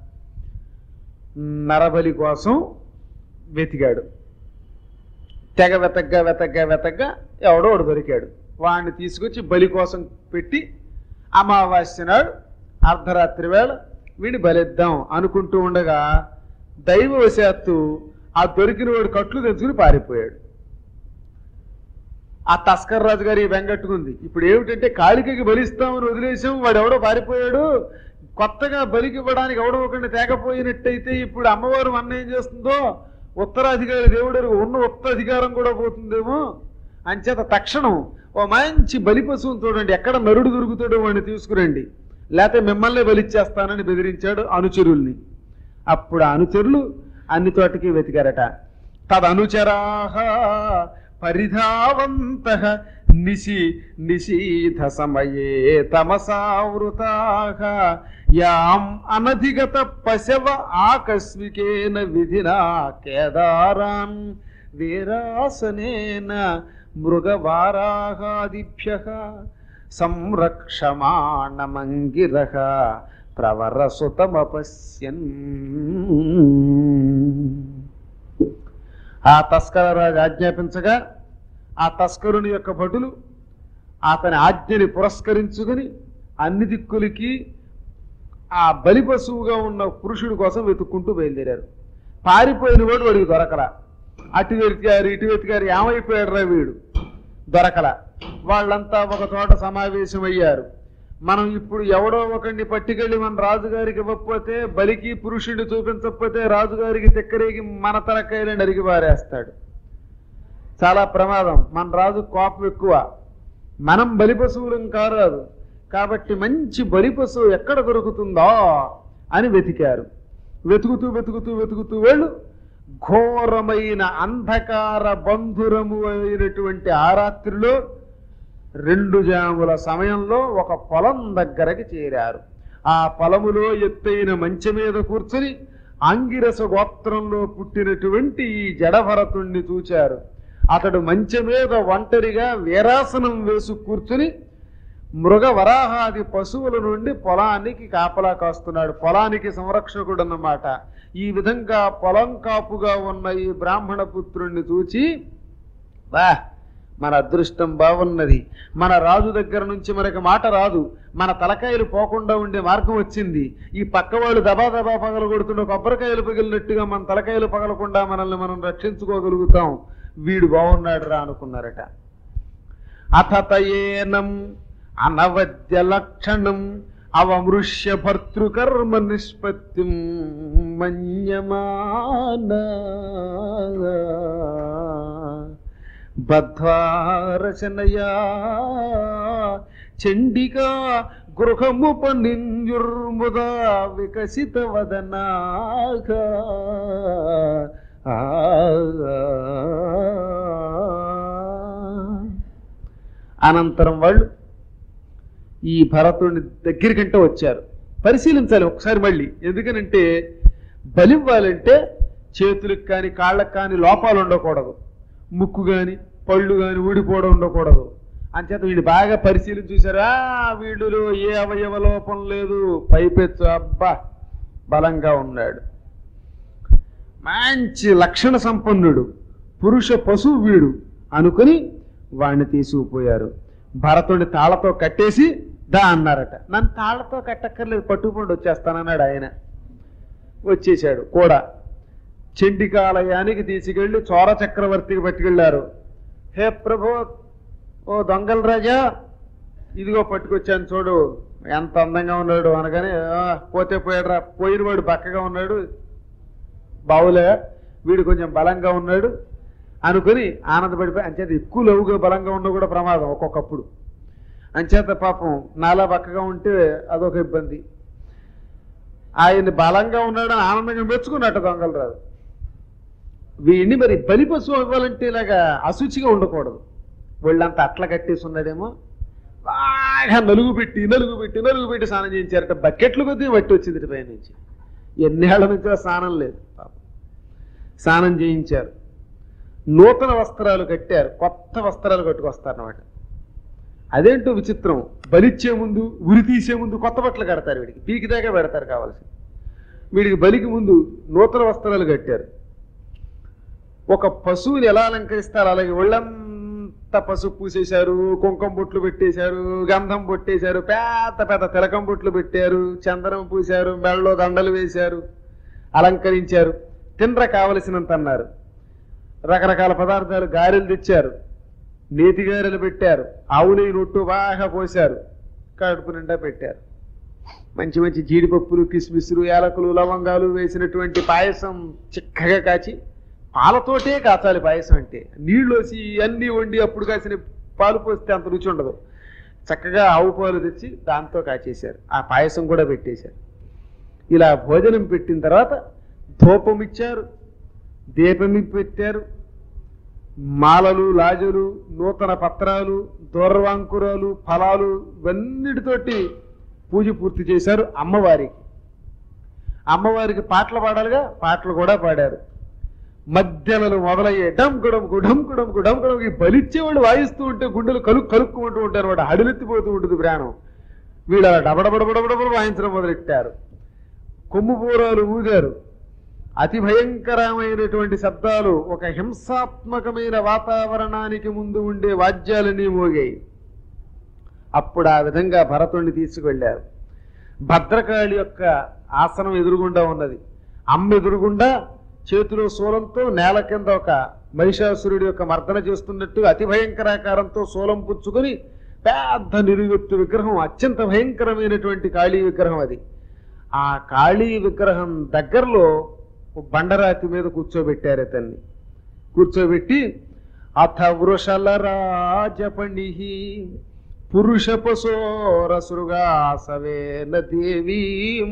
నరబలి కోసం వెతికాడు తెగ వెతగ్గా వెతగ్గా వెతగ్గా ఎవడో ఒకడు దొరికాడు వాడిని తీసుకొచ్చి బలి కోసం పెట్టి అమావాస్య నాడు అర్ధరాత్రి వేళ వీడిని బలిద్దాం అనుకుంటూ ఉండగా దైవవశాత్తు ఆ దొరికిన వాడు కట్లు తెచ్చుకుని పారిపోయాడు ఆ తస్కర్ రాజు గారి వెంగట్టుకుంది ఇప్పుడు ఏమిటంటే కాళికకి బలిస్తామని వదిలేసాం వాడు ఎవడో పారిపోయాడు కొత్తగా బలికి ఇవ్వడానికి ఎవడో ఒకరిని తేకపోయినట్టయితే ఇప్పుడు అమ్మవారు అన్న ఏం చేస్తుందో ఉత్తరాధికారి దేవుడు ఉన్న ఉత్తరాధికారం కూడా పోతుందేమో అంచేత తక్షణం ఓ మంచి బలి పశువుని చూడండి ఎక్కడ నరుడు దొరుకుతాడో వాడిని తీసుకురండి లేకపోతే మిమ్మల్ని బలిచ్చేస్తానని బెదిరించాడు అనుచరుల్ని అప్పుడు ఆ అనుచరులు అన్ని తోటకి వెతికారట తదనుచరాహ పరిధావంత నిశి నిశీధ సమయే తమసావృతాహ యాం అనధిగత పశవ ఆకస్మికేన విధినా కేదారాన్ వీరాసనేన మృగవారాహాదిభ్య సంరక్షమాణమంగిర ప్రవరసుతమపశ్యన్ ఆ తస్కరరాజు ఆజ్ఞాపించగా ఆ తస్కరుని యొక్క భటులు అతని ఆజ్ఞని పురస్కరించుకుని అన్ని దిక్కులకి ఆ బలి పశువుగా ఉన్న పురుషుడి కోసం వెతుక్కుంటూ బయలుదేరారు పారిపోయిన వాడు వాడికి దొరకల అటు వెతికారు ఇటు వెతికారు ఏమైపోయాడు రా వీడు దొరకల వాళ్ళంతా ఒక చోట సమావేశమయ్యారు మనం ఇప్పుడు ఎవడో ఒకరిని పట్టుకెళ్ళి మన రాజుగారికి ఇవ్వకపోతే బలికి పురుషుడిని చూపించకపోతే రాజుగారికి తెక్కరేగి మన తలకాయలు నరికి పారేస్తాడు చాలా ప్రమాదం మన రాజు కోపం ఎక్కువ మనం బలి పశువులం కారాదు కాబట్టి మంచి బలి పశువు ఎక్కడ దొరుకుతుందో అని వెతికారు వెతుకుతూ వెతుకుతూ వెతుకుతూ వెళ్ళు ఘోరమైన అంధకార బంధురము అయినటువంటి ఆ రాత్రిలో రెండు జాముల సమయంలో ఒక పొలం దగ్గరకి చేరారు ఆ పొలములో ఎత్తైన మంచె మీద కూర్చుని ఆంగిరస గోత్రంలో పుట్టినటువంటి ఈ జడభరతుణ్ణి చూచారు అతడు మంచె మీద ఒంటరిగా వీరాసనం వేసు కూర్చుని మృగ వరాహాది పశువుల నుండి పొలానికి కాపలా కాస్తున్నాడు పొలానికి సంరక్షకుడు అన్నమాట ఈ విధంగా పొలం కాపుగా ఉన్న ఈ బ్రాహ్మణ పుత్రుణ్ణి చూచి బా మన అదృష్టం బాగున్నది మన రాజు దగ్గర నుంచి మనకి మాట రాదు మన తలకాయలు పోకుండా ఉండే మార్గం వచ్చింది ఈ పక్క వాళ్ళు దబా దబా పగలు కొడుతున్న కొబ్బరికాయలు పగిలినట్టుగా మన తలకాయలు పగలకుండా మనల్ని మనం రక్షించుకోగలుగుతాం వీడు బాగున్నాడు రా అనుకున్నారట అథతయేనం అనవద్య లక్షణం అవమృష్య భర్తృకర్మ నిష్పత్తిం మన్యమాన బద్ధారచనయా చండికా గృహముపనిర్ముదా వికసిత వదనాగా అనంతరం వాళ్ళు ఈ భరతుడిని దగ్గరికంటే వచ్చారు పరిశీలించాలి ఒకసారి మళ్ళీ ఎందుకనంటే బలివ్వాలంటే చేతులకు కానీ కాళ్ళకు కానీ లోపాలు ఉండకూడదు ముక్కు కానీ పళ్ళు కానీ ఊడిపోవడం ఉండకూడదు అంచేత వీళ్ళు బాగా పరిశీలించి చూసారా వీళ్ళలో ఏ అవయవ లోపం లేదు పైపెచ్చు అబ్బా బలంగా ఉన్నాడు మంచి లక్షణ సంపన్నుడు పురుష పశువు వీడు అనుకుని వాణ్ణి తీసుకుపోయారు భరతుడిని తాళతో కట్టేసి దా అన్నారట నన్ను తాళతో కట్టక్కర్లేదు పట్టుకుపోండి వచ్చేస్తానన్నాడు ఆయన వచ్చేశాడు కూడా చండికాలయానికి తీసుకెళ్లి చోర చక్రవర్తికి పట్టుకెళ్లారు హే ప్రభు ఓ దొంగల రాజా ఇదిగో పట్టుకొచ్చాను చూడు ఎంత అందంగా ఉన్నాడు అనగానే "ఆ, పోతే పోయాడు రా పోయినవాడు బక్కగా ఉన్నాడు బావులే వీడు కొంచెం బలంగా ఉన్నాడు అనుకుని ఆనందపడిపోయి అంచేత ఎక్కువ లవుగా బలంగా ఉన్నా కూడా ప్రమాదం ఒక్కొక్కప్పుడు అంచేత పాపం నాలా బక్కగా ఉంటే అదొక ఇబ్బంది ఆయన బలంగా ఉన్నాడని ఆనందంగా మెచ్చుకున్నట్టు దొంగలు రాదు వీడిని మరి బలి పశువు ఇవ్వాలంటే ఇలాగా అశుచిగా ఉండకూడదు ఒళ్ళంతా అట్ల కట్టేసి ఉన్నాడేమో బాగా నలుగు పెట్టి నలుగు పెట్టి నలుగు పెట్టి స్నానం చేయించారట బకెట్లు కొద్దీ మట్టి వచ్చింది ఇటు పైనుంచి ఎన్నేళ్ల నుంచో స్నానం లేదు పాపం స్నానం చేయించారు నూతన వస్త్రాలు కట్టారు కొత్త వస్త్రాలు కట్టుకొస్తారన్నమాట అదేంటో విచిత్రం బలిచ్చే ముందు ఉరి తీసే ముందు కొత్త బట్టలు కడతారు వీడికి పీకి దాకా పెడతారు కావాల్సి వీడికి బలికి ముందు నూతన వస్త్రాలు కట్టారు ఒక పశువుని ఎలా అలంకరిస్తారు అలాగే ఒళ్ళంతా పసుపు పూసేశారు కుంకుమ బొట్లు పెట్టేశారు గంధం పొట్టేశారు పెద్ద పెద్ద తిలకం బొట్లు పెట్టారు చందనం పూశారు మెడలో దండలు వేశారు అలంకరించారు తిండ్ర కావలసినంత అన్నారు రకరకాల పదార్థాలు గారెలు తెచ్చారు నేతి గారెలు పెట్టారు ఆవు నెయ్యి రొట్టు బాగా పోశారు కడుపు నిండా పెట్టారు మంచి మంచి జీడిపప్పులు కిస్మిస్లు యాలకులు లవంగాలు వేసినటువంటి పాయసం చిక్కగా కాచి పాలతోటే కాచాలి పాయసం అంటే నీళ్ళు వచ్చి అన్నీ వండి అప్పుడు కాసిన పాలు పోస్తే అంత రుచి ఉండదు చక్కగా ఆవు పాలు తెచ్చి దాంతో కాచేశారు ఆ పాయసం కూడా పెట్టేశారు ఇలా భోజనం పెట్టిన తర్వాత ధూపం ఇచ్చారు దీపం పెట్టారు మాలలు లాజలు నూతన పత్రాలు దూర్వాంకురాలు ఫలాలు ఇవన్నిటితోటి పూజ పూర్తి చేశారు అమ్మవారికి అమ్మవారికి పాటలు పాడాలిగా పాటలు కూడా పాడారు మధ్యలలో మొదలయ్యే డంకు డంకు డంకు డంకు డంకు డంకు ఈ బలిచ్చేవాళ్ళు వాయిస్తూ ఉంటే గుండెలు కలుక్కు కలుక్కుంటూ ఉంటారు వాడు అడులెత్తిపోతూ ఉంటుంది ప్రాణం వీళ్ళు అలా డబడబడబడబడబడ వాయించడం మొదలెట్టారు కొమ్ము పూరాలు ఊగారు అతి భయంకరమైనటువంటి శబ్దాలు ఒక హింసాత్మకమైన వాతావరణానికి ముందు ఉండే వాద్యాలన్నీ మోగాయి అప్పుడు ఆ విధంగా భరతుణ్ణి తీసుకువెళ్ళారు భద్రకాళి యొక్క ఆసనం ఎదురుగుండా ఉన్నది అమ్మ ఎదురుగుండా చేతిలో శూలంతో నేల కింద ఒక మహిషాసురుడి యొక్క మర్దన చేస్తున్నట్టు అతి భయంకరాకారంతో శూలం పుచ్చుకొని పెద్ద నిరుగొత్తు విగ్రహం అత్యంత భయంకరమైనటువంటి కాళీ విగ్రహం అది ఆ కాళీ విగ్రహం దగ్గరలో ఓ బండరాతి మీద కూర్చోబెట్టారు అతన్ని కూర్చోబెట్టి అథ వృషల రాజపణి పురుష పశోరసృగాసవేన దేవీం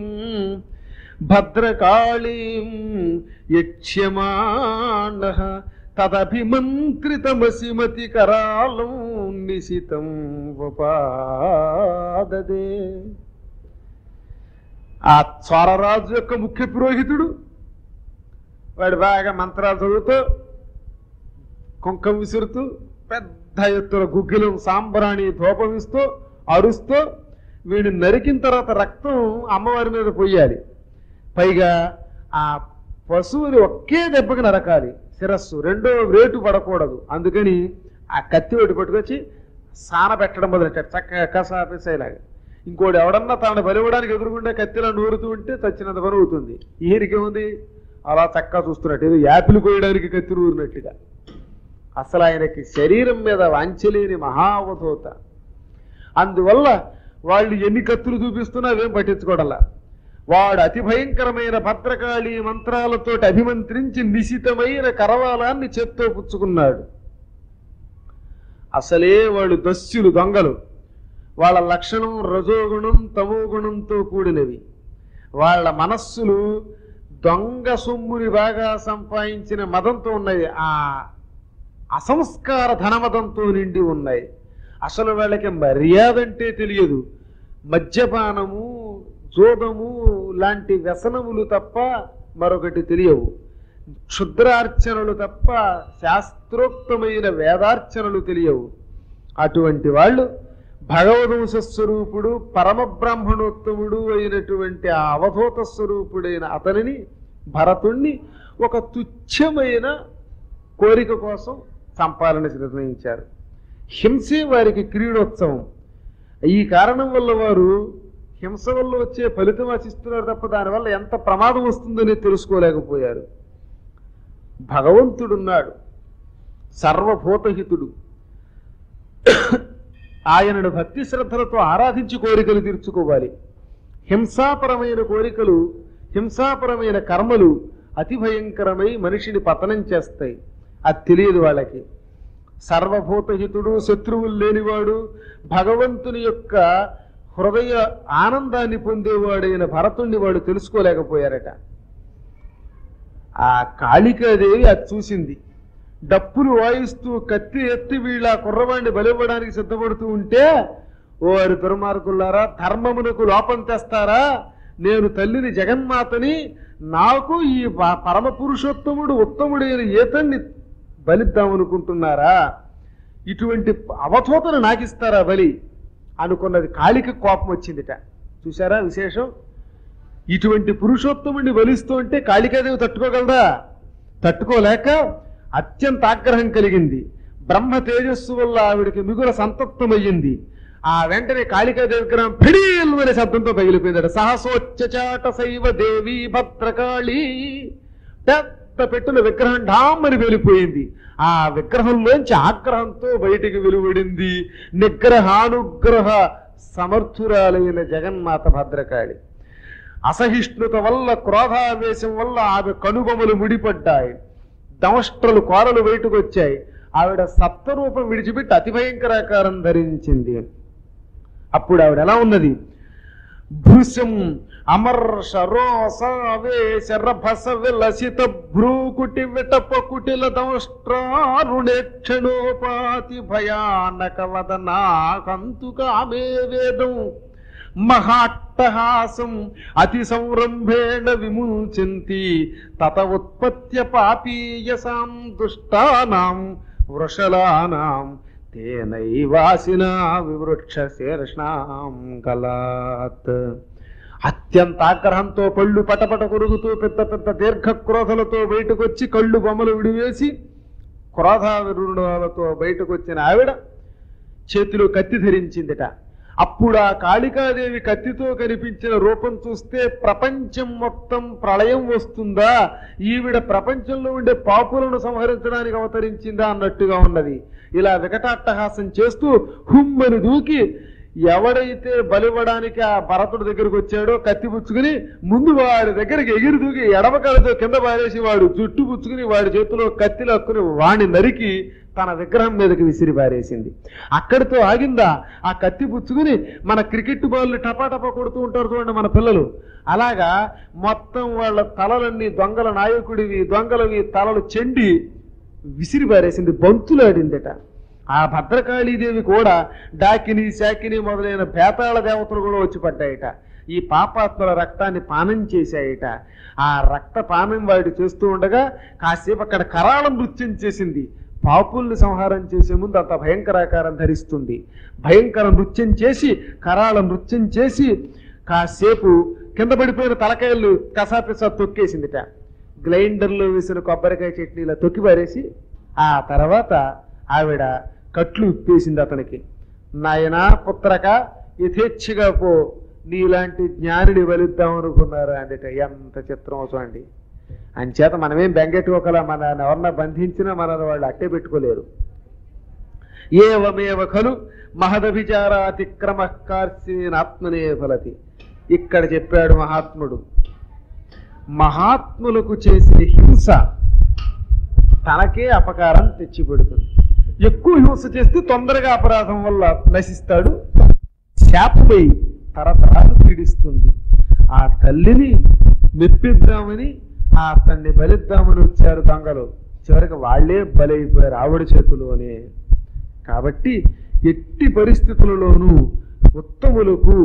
భద్రకాళీం యక్ష్యమాణ తదభిమంత్రితమసిమతి కరాలం నిశితం ఉపాదదే ఆ చోరరాజు యొక్క ముఖ్య పురోహితుడు వాడు బాగా మంత్రాలు చదువుతూ కుంకం విసురుతూ పెద్ద ఎత్తున గుగ్గిలం సాంబ్రాణి ధూపం ఇస్తూ అరుస్తూ వీడిని నరికిన తర్వాత రక్తం అమ్మవారి మీద పొయ్యాలి పైగా ఆ పశువుని ఒకే దెబ్బకి నరకాలి శిరస్సు రెండో రేటు పడకూడదు అందుకని ఆ కత్తి ఒకటి పట్టుకొచ్చి సాన పెట్టడం మొదలెట్టాడు చక్కగా కసాపిసేలాగా ఇంకోటి ఎవడన్నా తాను బలివ్వడానికి ఎదురుకుండా కత్తిలా నూరుతూ ఉంటే చచ్చినంత పని అవుతుంది ఈయనకి ఉంది అలా చక్కగా చూస్తున్నట్టు ఏదో యాపిల్ కోయడానికి కత్తి నూరినట్టుగా అసలు ఆయనకి శరీరం మీద వాంచలేని మహావధూత అందువల్ల వాళ్ళు ఎన్ని కత్తులు చూపిస్తున్నా అవేం పట్టించుకోవడలా వాడు అతి భయంకరమైన భద్రకాళి మంత్రాలతో అభిమంత్రించి నిశితమైన కరవాలాన్ని చేత్తో పుచ్చుకున్నాడు అసలే వాళ్ళు దస్యులు దొంగలు వాళ్ళ లక్షణం రజోగుణం తమోగుణంతో కూడినవి వాళ్ళ మనస్సులు దొంగ సొమ్ముని బాగా సంపాదించిన మదంతో ఉన్నాయి ఆ అసంస్కార ధనమదంతో నిండి ఉన్నాయి అసలు వాళ్ళకి మర్యాద అంటే తెలియదు మద్యపానము జోదము లాంటి వ్యసనములు తప్ప మరొకటి తెలియవు క్షుద్రార్చనలు తప్ప శాస్త్రోక్తమైన వేదార్చనలు తెలియవు అటువంటి వాళ్ళు భగవదంశ స్వరూపుడు పరమ బ్రాహ్మణోత్తముడు అయినటువంటి ఆ అవధూత స్వరూపుడైన అతనిని భరతుణ్ణి ఒక తుచ్చమైన కోరిక కోసం చంపాలని నిర్ణయించారు హింసే వారికి క్రీడోత్సవం ఈ కారణం వల్ల వారు హింస వల్ల వచ్చే ఫలితం ఆశిస్తున్నారు తప్ప దానివల్ల ఎంత ప్రమాదం వస్తుందని తెలుసుకోలేకపోయారు భగవంతుడున్నాడు సర్వభూతహితుడు ఆయనను భక్తి శ్రద్ధలతో ఆరాధించి కోరికలు తీర్చుకోవాలి హింసాపరమైన కోరికలు హింసాపరమైన కర్మలు అతి భయంకరమై మనిషిని పతనం చేస్తాయి అది తెలియదు వాళ్ళకి సర్వభూతహితుడు శత్రువులు లేనివాడు భగవంతుని యొక్క హృదయ ఆనందాన్ని పొందేవాడైన భరతుణ్ణి వాడు తెలుసుకోలేకపోయారట ఆ కాళికాదేవి అది చూసింది డప్పులు వాయిస్తూ కత్తి ఎత్తి వీళ్ళ కుర్రవాణ్ణి బలివ్వడానికి సిద్ధపడుతూ ఉంటే ఓ వారి దుర్మార్గులారా ధర్మమునకు లోపం తెస్తారా నేను తల్లిని జగన్మాతని నాకు ఈ ప- పరమ పురుషోత్తముడు ఉత్తముడైన ఏతన్ని బలిద్దామనుకుంటున్నారా ఇటువంటి అవధూతను నాకిస్తారా బలి అనుకున్నది కాళికి కోపం వచ్చిందిట చూసారా విశేషం ఇటువంటి పురుషోత్తముడిని బలిస్తూ ఉంటే కాళికాదేవి తట్టుకోగలదా తట్టుకోలేక అత్యంత ఆగ్రహం కలిగింది బ్రహ్మ తేజస్సు వల్ల ఆవిడకి మిగుల సంతప్తమయ్యింది ఆ వెంటనే కాళికాదేవి విగ్రహం పిడీలు అనే శబ్దంతో పగిలిపోయిందట సహసోచ్చచాట శైవ దేవి భద్రకాళి పెద్ద పెట్టున విగ్రహం ఢామ్మని వెళ్ళిపోయింది ఆ విగ్రహంలోంచి ఆగ్రహంతో బయటికి వెలువడింది నిగ్రహానుగ్రహ సమర్థురాలైన జగన్మాత భద్రకాళి అసహిష్ణుత వల్ల క్రోధావేశం వల్ల ఆమె కనుబొమలు ముడిపడ్డాయి దంష్ట్రలు కోరలు బయటకు వచ్చాయి ఆవిడ సప్తరూపం విడిచిపెట్టి అతి భయంకరాకారం ధరించింది అప్పుడు ఆవిడ ఎలా ఉన్నది భృశం అమర్ష రోస వేశ రభస విలసిత భ్రూకుటి విటప కుటిల దంష్ట్రారుణే క్షణోపాతి భయానక వదనా కంతుకామే వేదం మహాట్టహాసం అతి సంరంభేణ విముంచంతి తత ఉత్పత్య పాపీయసాం దుష్టానాం వృషలానాం తేనైవాసినా వివృక్ష శీర్షాం కలాత్ అత్యంత ఆగ్రహంతో పళ్ళు పటపట కొరుగుతూ పెద్ద పెద్ద దీర్ఘ క్రోధలతో బయటకు వచ్చి కళ్ళు బొమ్మలు విడివేసి క్రోధావిరుణాలతో బయటకు వచ్చిన ఆవిడ చేతిలో కత్తి ధరించిందిట అప్పుడు ఆ కాళికాదేవి కత్తితో కనిపించిన రూపం చూస్తే ప్రపంచం మొత్తం ప్రళయం వస్తుందా ఈవిడ ప్రపంచంలో ఉండే పాపులను సంహరించడానికి అవతరించిందా అన్నట్టుగా ఉన్నది ఇలా వికటాట్టహాసం చేస్తూ హుమ్మని దూకి ఎవడైతే బలివ్వడానికి ఆ భరతుడి దగ్గరికి వచ్చాడో కత్తి పుచ్చుకుని ముందు వాడి దగ్గరికి ఎగిరి దూకి ఎడమకాలతో కింద పారేసి వాడు జుట్టు పుచ్చుకుని వాడి చేతిలో కత్తి లక్కుని వాడిని నరికి తన విగ్రహం మీదకి విసిరి పారేసింది అక్కడితో ఆగిందా ఆ కత్తి పుచ్చుకుని మన క్రికెట్ బాల్ టపాటపా కొడుతూ ఉంటారు చూడండి మన పిల్లలు అలాగా మొత్తం వాళ్ళ తలలన్నీ దొంగల నాయకుడివి దొంగలవి తలలు చెండి విసిరి పారేసింది బంతులాడిందట ఆ భద్రకాళీదేవి కూడా డాకిని శాకిని మొదలైన భేతాళ దేవతలు కూడా వచ్చి పడ్డాయట ఈ పాపాత్మల రక్తాన్ని పానం చేశాయట ఆ రక్త పానం వాడు చేస్తూ ఉండగా కాసేపు అక్కడ కరాళ నృత్యం చేసింది పాపుల్ని సంహారం చేసే ముందు అంత భయంకరాకారం ధరిస్తుంది భయంకర నృత్యం చేసి కరాళ నృత్యం చేసి కాసేపు కింద పడిపోయిన తలకాయలు కసాపిసా తొక్కేసిందిట గ్రైండర్లో వేసిన కొబ్బరికాయ చట్నీలా తొక్కి పారేసి ఆ తర్వాత ఆవిడ కట్లు ఇప్పేసింది అతనికి నాయనా పుత్రక యథేచ్ఛగా పో నీలాంటి జ్ఞానిని బలిద్దాం అనుకున్నారు అందుట ఎంత చిత్రం చూడండి అంచేత మనమేం బెంగెట్టుకోకలా మన ఎవరన్నా బంధించినా మనల్ని వాళ్ళు అట్టే పెట్టుకోలేరు ఏవమేవ ఖలు మహదభిచారాతిక్రమ కార్సీనాత్మనే ఫలతి ఇక్కడ చెప్పాడు మహాత్ముడు మహాత్ములకు చేసే హింస తనకే అపకారం తెచ్చిపెడుతుంది ఎక్కువ హింస చేస్తే తొందరగా అపరాధం వల్ల నశిస్తాడు శాపమై తరతరాలు పీడిస్తుంది ఆ తల్లిని మెప్పిద్దామని ఆ అతన్ని బలిద్దామని వచ్చారు దొంగలు చివరికి వాళ్ళే బలైపోయారు ఆవిడ చేతిలోనే కాబట్టి ఎట్టి పరిస్థితులలోనూ ఉత్తములకు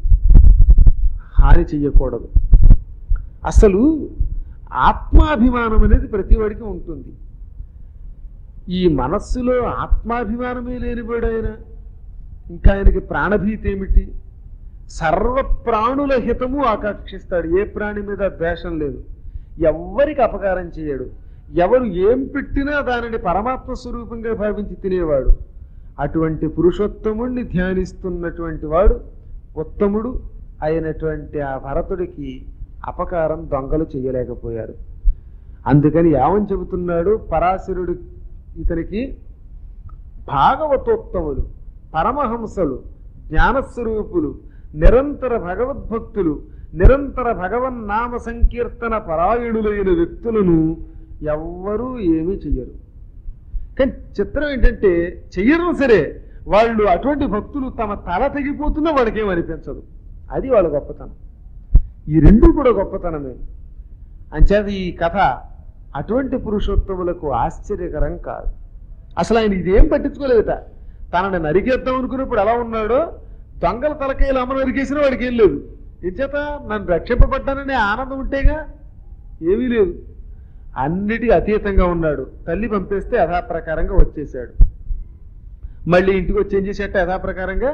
హాని చెయ్యకూడదు అసలు ఆత్మాభిమానం అనేది ప్రతి వాడికి ఉంటుంది ఈ మనస్సులో ఆత్మాభిమానమే లేనివాడు ఆయన ఇంకా ఆయనకి ప్రాణభీతి ఏమిటి సర్వ ప్రాణుల హితము ఆకాంక్షిస్తాడు ఏ ప్రాణి మీద ద్వేషం లేదు ఎవ్వరికి అపకారం చేయడు ఎవరు ఏం పెట్టినా దానిని పరమాత్మ స్వరూపంగా భావించి తినేవాడు అటువంటి పురుషోత్తముణ్ణి ధ్యానిస్తున్నటువంటి వాడు ఉత్తముడు అయినటువంటి ఆ భరతుడికి అపకారం దొంగలు చేయలేకపోయారు అందుకని యావని చెబుతున్నాడు పరాశరుడు ఇతనికి భాగవతోత్తములు పరమహంసలు జ్ఞానస్వరూపులు నిరంతర భగవద్భక్తులు నిరంతర భగవన్నామ సంకీర్తన పరాయణులైన వ్యక్తులను ఎవ్వరూ ఏమీ చెయ్యరు కానీ చిత్రం ఏంటంటే చెయ్యరు సరే వాళ్ళు అటువంటి భక్తులు తమ తల తెగిపోతున్నా వాడికి ఏం అనిపించదు అది వాళ్ళ గొప్పతనం ఈ రెండు కూడా గొప్పతనమే అంచేత ఈ కథ అటువంటి పురుషోత్తములకు ఆశ్చర్యకరం కాదు అసలు ఆయన ఇదేం పట్టించుకోలేదట తనని నరికేద్దాం అనుకున్నప్పుడు ఎలా ఉన్నాడో దొంగల తలకాయలు అమ్మ నరికేసిన వాడికి ఏం లేదు ఇచ్చేత నన్ను రక్షింపబడ్డాననే ఆనందం ఉంటేగా ఏమీ లేదు అన్నిటికీ అతీతంగా ఉన్నాడు తల్లి పంపేస్తే యథాప్రకారంగా వచ్చేసాడు మళ్ళీ ఇంటికి వచ్చి ఏం చేసేట యథాప్రకారంగా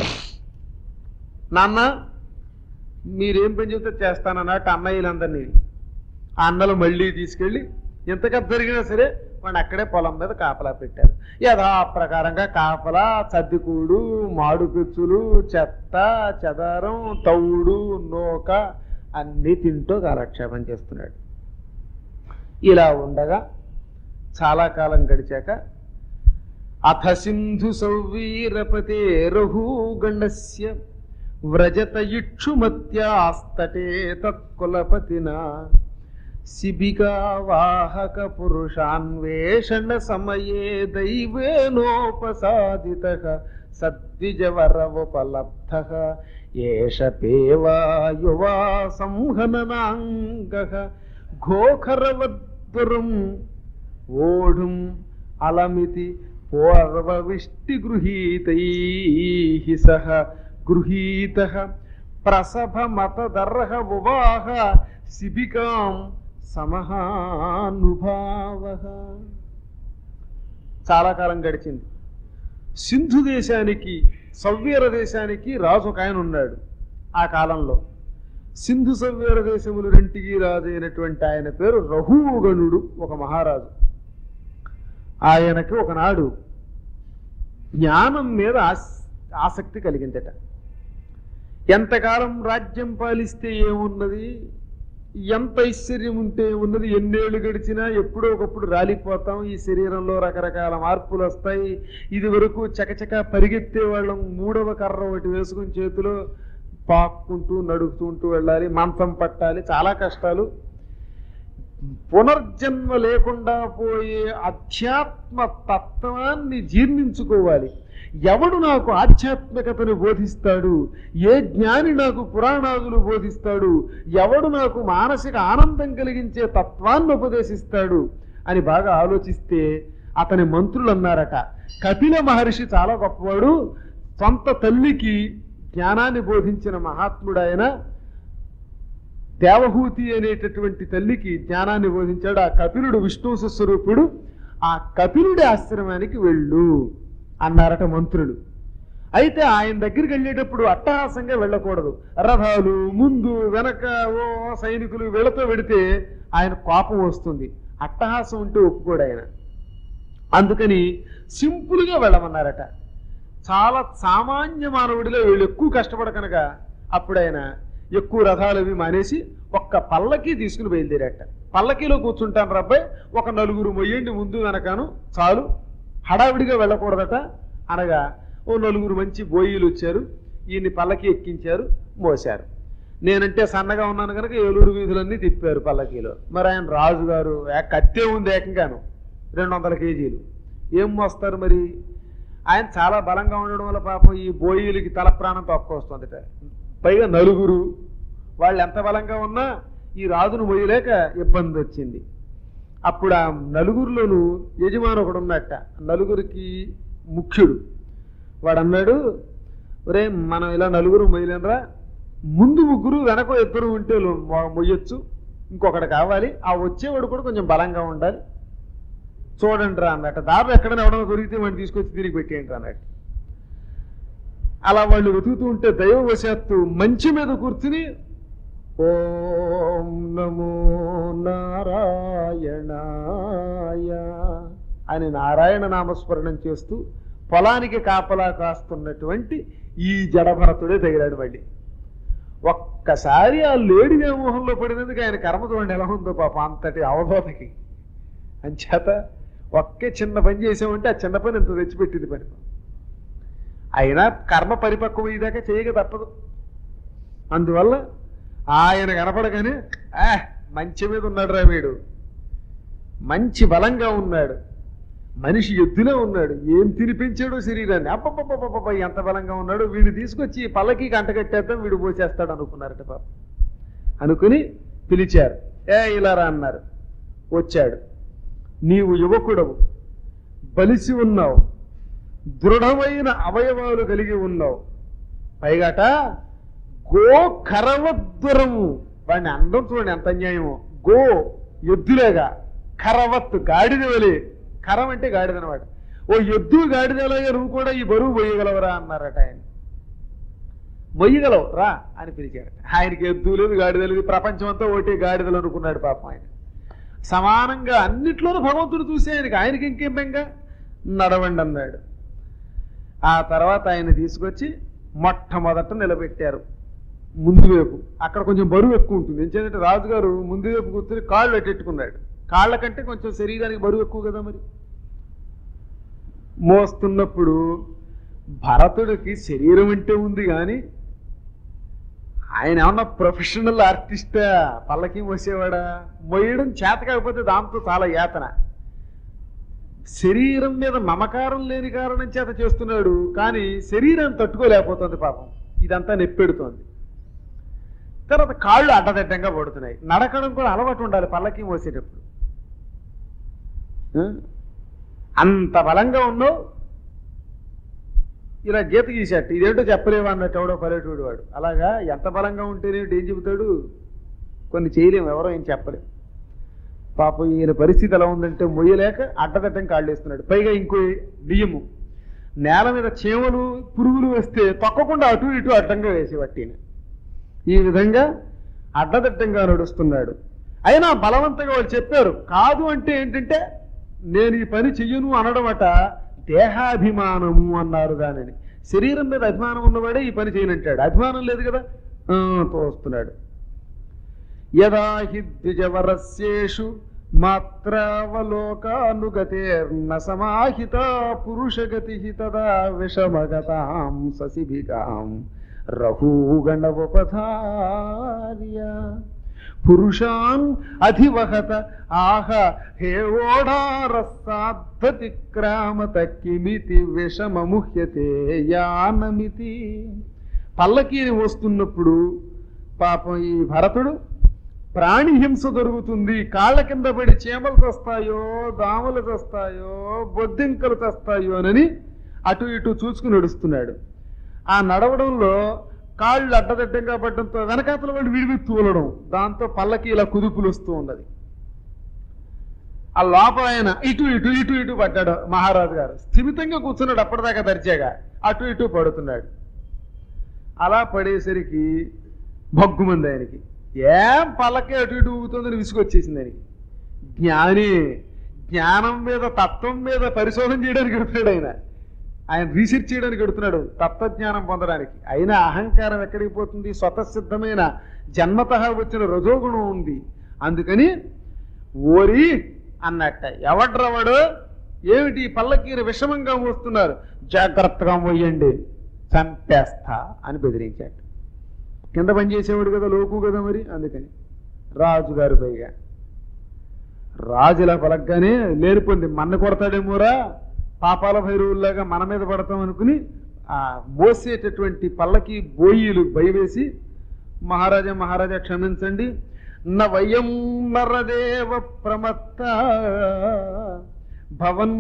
నాన్న మీరేం పని చెబితే చేస్తానన్నట్టు అన్నయ్యలందరినీ ఆ అన్నలు మళ్ళీ తీసుకెళ్ళి ఎంత కథ జరిగినా సరే వాడిని అక్కడే పొలం మీద కాపలా పెట్టారు యథాప్రకారంగా కాపలా సర్దికూడు మాడు పెచ్చులు చెత్త చెదారం తౌడు నూక అన్నీ తింటూ కాలక్షేపం చేస్తున్నాడు ఇలా ఉండగా చాలా కాలం గడిచాక అథ సింధు సౌవీరపతే రఘూగణస్య వ్రజత ఇక్షుమత్యాస్తటే తత్కులపతినా శిబికా వాహక పురుషాన్వేషణ సమయే దైవేనోపసాదిత సద్విజవరవపలబ్ధ ఏష పేవా యువా సంహననాంగ ఘోఖరవద్వరం ఓఢుం అలమితి పూర్వవిష్టి గృహీతై సహ గృహీత ప్రసభమతదర్హ ఉవాహ శిబికాం సమహానుభావ చాలా కాలం గడిచింది సింధు దేశానికి సవ్వీర దేశానికి రాజు ఒక ఆయన ఉన్నాడు ఆ కాలంలో సింధు సవ్వీర దేశములు రెంటికి రాజు అయినటువంటి ఆయన పేరు రఘుగణుడు ఒక మహారాజు ఆయనకి ఒకనాడు జ్ఞానం మీద ఆస్- ఆసక్తి కలిగిందట ఎంతకాలం రాజ్యం పాలిస్తే ఏమున్నది ఎంత ఐశ్వర్యం ఉంటే ఉన్నది ఎన్నేళ్ళు గడిచినా ఎప్పుడో ఒకప్పుడు రాలిపోతాం ఈ శరీరంలో రకరకాల మార్పులు వస్తాయి ఇది వరకు చకచక పరిగెత్తే వాళ్ళం మూడవ కర్ర ఒకటి వేసుకుని చేతిలో పాక్కుంటూ నడుపుతుంటూ వెళ్ళాలి మంచం పట్టాలి చాలా కష్టాలు పునర్జన్మ లేకుండా పోయే అధ్యాత్మ తత్వాన్ని జీర్ణించుకోవాలి ఎవడు నాకు ఆధ్యాత్మికతను బోధిస్తాడు ఏ జ్ఞాని నాకు పురాణాదులు బోధిస్తాడు ఎవడు నాకు మానసిక ఆనందం కలిగించే తత్వాన్ని ఉపదేశిస్తాడు అని బాగా ఆలోచిస్తే అతని మంత్రులు అన్నారట కపిల మహర్షి చాలా గొప్పవాడు సొంత తల్లికి జ్ఞానాన్ని బోధించిన మహాత్ముడు ఆయన దేవహూతి అనేటటువంటి తల్లికి జ్ఞానాన్ని బోధించాడు ఆ కపిలుడు విష్ణు స్వరూపుడు ఆ కపిలుడి ఆశ్రమానికి వెళ్ళు అన్నారట మంత్రులు అయితే ఆయన దగ్గరికి వెళ్ళేటప్పుడు అట్టహాసంగా వెళ్ళకూడదు రథాలు ముందు వెనక ఓ సైనికులు వీళ్ళతో వెడితే ఆయన కోపం వస్తుంది అట్టహాసం ఉంటే ఒప్పుకోడు ఆయన అందుకని సింపుల్గా వెళ్ళమన్నారట చాలా సామాన్య మానవుడిలో వీళ్ళు ఎక్కువ కష్టపడకనక అప్పుడు ఆయన ఎక్కువ రథాలు అవి మానేసి ఒక్క పల్లకి తీసుకుని బయలుదేరాట పల్లకీలో కూర్చుంటాను రబ్బాయి ఒక నలుగురు మొయ్యండి ముందు వెనకాను చాలు హడావిడిగా వెళ్ళకూడదట అనగా ఓ నలుగురు మంచి బోయిలు వచ్చారు ఈయన్ని పల్లకి ఎక్కించారు మోశారు నేనంటే సన్నగా ఉన్నాను కనుక ఏలూరు వీధులన్నీ తిప్పారు పల్లకీలో మరి ఆయన రాజుగారు ఏ కత్తే ఉంది ఏకంగాను రెండు వందల కేజీలు ఏం మోస్తారు మరి ఆయన చాలా బలంగా ఉండడం వల్ల పాపం ఈ బోయిలకి తల ప్రాణం తొక్కొస్తుందట పైగా నలుగురు వాళ్ళు ఎంత బలంగా ఉన్నా ఈ రాజును మొయ్యలేక ఇబ్బంది వచ్చింది అప్పుడు ఆ నలుగురిలోనూ యజమాని ఒకడు ఉన్నట్ట నలుగురికి ముఖ్యుడు వాడు అన్నాడు ఒరే మనం ఇలా నలుగురు మొయ్యలేనరా ముందు ముగ్గురు వెనక ఇద్దరు ఉంటే లో- మొ- మొయ్యొచ్చు ఇంకొకటి కావాలి ఆ వచ్చేవాడు కూడా కొంచెం బలంగా ఉండాలి చూడండి రా అన్నట్టు దారిలో ఎక్కడైనా ఎవడన్నా దొరికితే వాడిని తీసుకొచ్చి తిరిగి పెట్టేయండి రా అన్నట్టు అలా వాళ్ళు వెతుకుతూ ఉంటే దైవవశాత్తు మంచి మీద కూర్చుని ఓం నమో నారాయణాయ అని నారాయణ నామస్మరణం చేస్తూ పొలానికి కాపలా కాస్తున్నటువంటి ఈ జడభరతుడే తగిలాడు మళ్ళీ ఒక్కసారి ఆ లేడి వ్యామోహంలో పడినందుకు ఆయన కర్మ చూడండి ఎలా ఉందో పాప అంతటి అవధోతకి అంచేత ఒకే చిన్న పని చేసామంటే ఆ చిన్న పని ఇంత తెచ్చిపెట్టింది పని అయినా కర్మ పరిపక్వం అయ్యేదాకా చేయక తప్పదు అందువల్ల ఆయన కనపడగానే ఆ మంచి మీద ఉన్నాడు రా వీడు మంచి బలంగా ఉన్నాడు మనిషి ఎద్దులో ఉన్నాడు ఏం తినిపించాడో శరీరాన్ని అప్పప్పప్ప ఎంత బలంగా ఉన్నాడు వీడు తీసుకొచ్చి పల్లకి కంటగట్టేద్దాం వీడు పోసేస్తాడు అనుకున్నారట పాప అనుకుని పిలిచారు ఏ ఇలా రా అన్నారు వచ్చాడు నీవు యువకుడవు బలిసి ఉన్నావు దృఢమైన అవయవాలు కలిగి ఉన్నావు పైగాట గో కరవద్దురము వాడిని అందం చూడండి ఎంత అన్యాయమో గో ఎద్దులేగా కరవత్తు గాడిద వలె కరం అంటే గాడిద అనమాట ఓ ఎద్దు గాడిదలాగా నువ్వు కూడా ఈ బరువు మొయ్యగలవరా అన్నారట ఆయన మొయ్యగలవు రా అని పిలిచారట ఆయనకి ఎద్దు లేదు గాడిద లేదు ప్రపంచం అంతా ఒకటే గాడిదలు అనుకున్నాడు పాపం ఆయన సమానంగా అన్నిట్లోనూ భగవంతుడు చూసి ఆయనకి ఆయనకి ఇంకేం బెంగ నడవండి అన్నాడు ఆ తర్వాత ఆయన తీసుకొచ్చి మొట్టమొదట నిలబెట్టారు ముందు వైపు అక్కడ కొంచెం బరువు ఎక్కువ ఉంటుంది ఎందుకంటే రాజుగారు ముందు వైపు కూర్చొని కాళ్ళు పెట్టెట్టుకున్నాడు కాళ్ళ కంటే కొంచెం శరీరానికి బరువు ఎక్కువ కదా మరి మోస్తున్నప్పుడు భరతుడికి శరీరం అంటే ఉంది కానీ ఆయన ఏమన్నా ప్రొఫెషనల్ ఆర్టిస్టా పల్లకి మోసేవాడా మొయ్యడం చేత కాకపోతే దాంతో చాలా యాతన శరీరం మీద మమకారం లేని కారణం చేత చేస్తున్నాడు కానీ శరీరం తట్టుకోలేకపోతుంది పాపం ఇదంతా నెప్పెడుతోంది తర్వాత కాళ్ళు అడ్డదిడ్డంగా పడుతున్నాయి నడకడం కూడా అలవాటు ఉండాలి పల్లకి మోసేటప్పుడు ఆ? అంత బలంగా ఉన్నావు ఇలా గీత గీసేట ఇదేంటో చెప్పలేవా అన్నట్టు ఎవడో పల్లెటూడు వాడు అలాగా ఎంత బలంగా ఉంటేనే ఏం చెబుతాడు కొన్ని చేయలేము ఎవరో ఏం చెప్పలేం పాపం ఈయన పరిస్థితి ఎలా ఉందంటే మొయ్యలేక అడ్డదడ్డం కాళ్ళు వేస్తున్నాడు పైగా ఇంకో బియ్యము నేల మీద చీమలు పురుగులు వస్తే తొక్కకుండా అటు ఇటు అడ్డంగా వేసేవట్టిన ఈ విధంగా అడ్డదడ్డంగా నడుస్తున్నాడు అయినా బలవంతంగా వాళ్ళు చెప్పారు కాదు అంటే ఏంటంటే నేను ఈ పని చెయ్యను అనడం అట దేహాభిమానము అన్నారు దానిని శరీరం మీద అభిమానం ఉన్నవాడే ఈ పని చేయనంటాడు అభిమానం లేదు కదా ఆ, తోస్తున్నాడు యదా హి ద్విజవరస్యేషు మాత్రావలోకానుగతేర్న సమాహిత పురుషగతి తదా విషమగతాం ససిభికాం రహూగణవపధార్య పురుషాన్ అధివహత ఆహ హేవోడారసాద్ధతిక్రామత కిమితి విషమముహ్యతే యానమితి పల్లకీని వస్తున్నప్పుడు పాపం ఈ భరతుడు ప్రాణి హింస దొరుకుతుంది కాళ్ళ కింద పడి చీమలు చస్తాయో దాములు చస్తాయో బొద్దింకలు చస్తాయో అని అటు ఇటు చూసుకుని నడుస్తున్నాడు ఆ నడవడంలో కాళ్ళు అడ్డదడ్డంగా పడడంతో వెనకాతల వాళ్ళు విడివి తూలడం దాంతో పల్లకి ఇలా కుదుపులు వస్తూ ఉన్నది ఆ లోపల ఆయన ఇటు ఇటు ఇటు ఇటు పడ్డాడు మహారాజు గారు స్థిమితంగా కూర్చున్నాడు అప్పటిదాకా దర్జాగా అటు ఇటు పడుతున్నాడు అలా పడేసరికి భగ్గుమంది ఆయనకి ఏం పల్లకి అటు ఇటు ఊగుతుందని విసుగొచ్చేసింది ఆయనకి జ్ఞాని జ్ఞానం మీద తత్వం మీద పరిశోధన చేయడానికి వెళ్తున్నాడు ఆయన ఆయన రీసెర్చ్ చేయడానికి వెడుతున్నాడు తత్వజ్ఞానం పొందడానికి అయినా అహంకారం ఎక్కడికి పోతుంది స్వతసిద్ధమైన జన్మత వచ్చిన రజోగుణం ఉంది అందుకని ఓరి అన్నట్ట ఎవడ్రవాడు ఏమిటి ఈ పల్లకీని విషమంగా మోస్తున్నారు జాగ్రత్తగా మోయండి చంపేస్తా అని బెదిరించాడు కింద పనిచేసేవాడు కదా లోకు కదా మరి అందుకని రాజుగారు పైగా రాజు ఇలా పలకగానే లేనిపోంది మన్న కొడతాడేమోరా పాపాల భైరవుల్లాగా మన మీద పడతాం అనుకుని ఆ మోసేటటువంటి పల్లకి బోయిలు భయవేసి మహారాజా మహారాజా క్షమించండి న వయం నరదేవ ప్రమత్త భవన్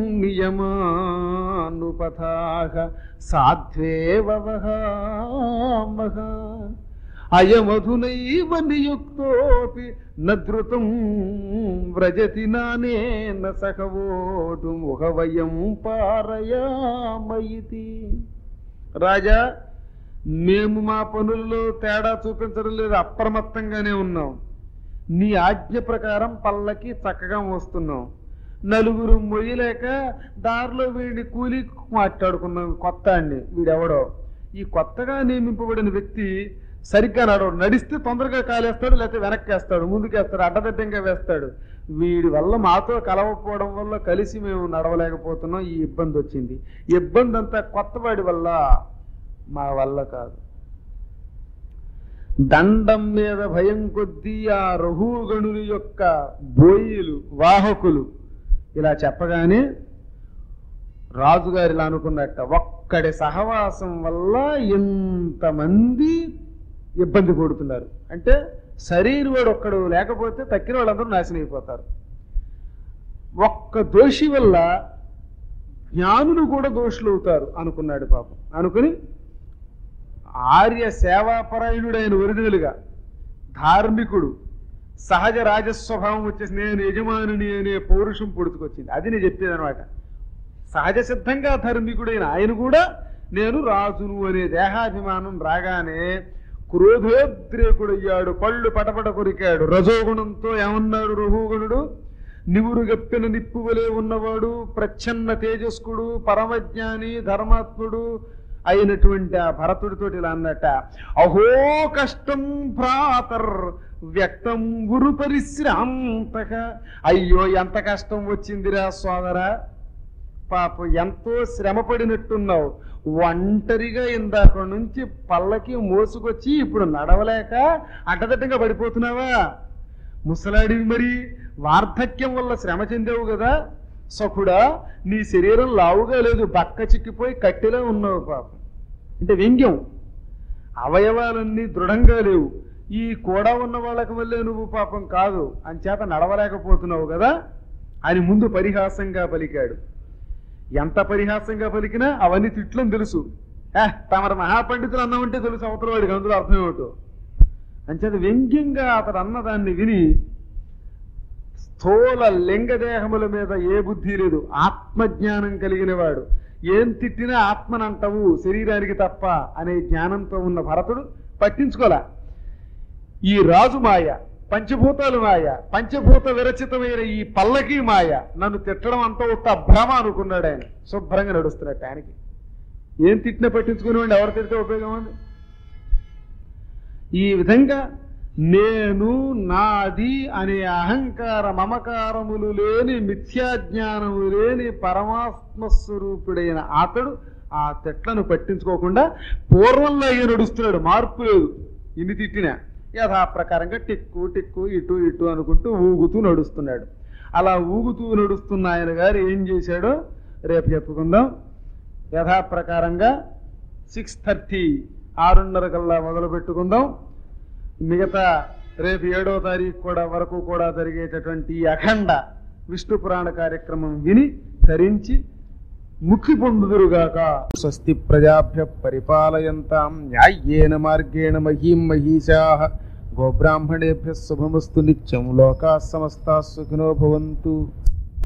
నియమానుపథాహ సాధ్వేవ వహామహ అయమధునైవ నియుక్తోపి నృతం వ్రజతి నానేన సహవోటు ముఖవయం పారయామయితి రాజా మేము మా పనుల్లో తేడా చూపించడం లేదు అప్రమత్తంగానే ఉన్నాం నీ ఆజ్ఞ ప్రకారం పల్లకి చక్కగా మోస్తున్నాం నలుగురు మొయ్యలేక దారిలో వీడిని కూలి మాట్లాడుకున్నాం కొత్త అండి వీడెవడో ఈ కొత్తగా నియమింపబడిన వ్యక్తి సరిగ్గా నడవడు నడిస్తే తొందరగా కాలేస్తాడు లేకపోతే వెనక్కి వేస్తాడు ముందుకేస్తాడు అడ్డదిడ్డంగా వేస్తాడు వీడి వల్ల మాతో కలవకపోవడం వల్ల కలిసి మేము నడవలేకపోతున్నాం ఈ ఇబ్బంది వచ్చింది ఇబ్బంది అంతా కొత్తవాడి వల్ల మా వల్ల కాదు దండం మీద భయం కొద్దీ ఆ రఘుగణుని యొక్క బోయిలు వాహకులు ఇలా చెప్పగానే రాజుగారు ఇలా అనుకున్నట్ట ఒక్కడి సహవాసం వల్ల ఇంతమంది ఇబ్బంది పడుతున్నారు అంటే శరీరం వాడు ఒక్కడు లేకపోతే తక్కిన వాళ్ళందరూ నాశనం అయిపోతారు ఒక్క దోషి వల్ల జ్ఞానులు కూడా దోషులు అవుతారు అనుకున్నాడు పాపం అనుకుని ఆర్య సేవాపరాయణుడైన ఒరిజినల్గా ధార్మికుడు సహజ రాజస్వభావం వచ్చేసి నేను యజమానుని అనే పౌరుషం పుడుతుకొచ్చింది అది నేను చెప్పేది అనమాట సహజ సిద్ధంగా ధార్మికుడైన ఆయన కూడా నేను రాజును అనే దేహాభిమానం రాగానే క్రోధోద్రేకుడయ్యాడు పళ్ళు పటపట కొరికాడు రజోగుణంతో ఏమన్నాడు రఘుగుణుడు నివురు గప్పిన నిప్పు వలె ఉన్నవాడు ప్రచ్ఛన్న తేజస్కుడు పరమజ్ఞాని ధర్మాత్ముడు అయినటువంటి ఆ భరతుడితోటి ఇలా అన్నట అహో కష్టం భ్రాతర్ వ్యక్తం గురు పరిశ్రాంతక అయ్యో ఎంత కష్టం వచ్చిందిరా సోదరా పాపం ఎంతో శ్రమ పడినట్టున్నావు ఒంటరిగా ఇందాక నుంచి పల్లకి మోసుకొచ్చి ఇప్పుడు నడవలేక అడ్డదడ్డంగా పడిపోతున్నావా ముసలాడివి మరి వార్ధక్యం వల్ల శ్రమ చెందావు కదా సఖుడా నీ శరీరం లావుగా లేదు బక్క చిక్కిపోయి కట్టెలో ఉన్నావు పాపం అంటే వ్యంగ్యం అవయవాలన్నీ దృఢంగా లేవు ఈ కూడా ఉన్న వాళ్ళకి వల్లే నువ్వు పాపం కాదు అంచేత నడవలేకపోతున్నావు కదా అని ముందు పరిహాసంగా పలికాడు ఎంత పరిహాసంగా పలికినా అవన్నీ తిట్లని తెలుసు ఏ తమరు మహాపండితులు అన్నామంటే తెలుసు అవతల వాడికి అందులో అర్థం ఏమిటో అంచేత వ్యంగ్యంగా అతడు అన్నదాన్ని విని స్థూల లింగదేహముల మీద ఏ బుద్ధి లేదు ఆత్మజ్ఞానం కలిగిన వాడు ఏం తిట్టినా ఆత్మనంటవు శరీరానికి తప్ప అనే జ్ఞానంతో ఉన్న భరతుడు పట్టించుకోలే ఈ రాజు మాయ పంచభూతాలు మాయ పంచభూత విరచితమైన ఈ పల్లకి మాయ నన్ను తిట్టడం అంతా ఒక్క భ్రమ అనుకున్నాడు ఆయన శుభ్రంగా నడుస్తున్నట్టు ఆయనకి ఏం తిట్టినా పట్టించుకునేవాడిని ఎవరు తిడితే ఉపయోగం ఉంది ఈ విధంగా నేను నాది అనే అహంకార మమకారములు లేని మిథ్యాజ్ఞానము లేని పరమాత్మ స్వరూపుడైన అతడు ఆ తెట్లను పట్టించుకోకుండా పూర్వంలాగే నడుస్తున్నాడు మార్పు లేదు ఇన్ని తిట్టినా యథాప్రకారంగా టిక్కు టిక్కు ఇటు ఇటు అనుకుంటూ ఊగుతూ నడుస్తున్నాడు అలా ఊగుతూ నడుస్తున్న ఆయన గారు ఏం చేశాడో రేపు చెప్పుకుందాం యథాప్రకారంగా సిక్స్ థర్టీ ఆరున్నర కల్లా మొదలు పెట్టుకుందాం మిగతా రేపు ఏడో తారీఖు కూడా వరకు కూడా జరిగేటటువంటి ఈ అఖండ విష్ణు పురాణ కార్యక్రమం విని ధరించి ముక్తి పొందుదురుగాక స్వస్తి ప్రజాభ్య పరిపాలయంతాం న్యాయ్యేన మార్గేణ మహీం మహీషా గోబ్రాహ్మణేభ్య శుభమస్తు నిత్యం లోకా సమస్తా సుఖినో భవంతు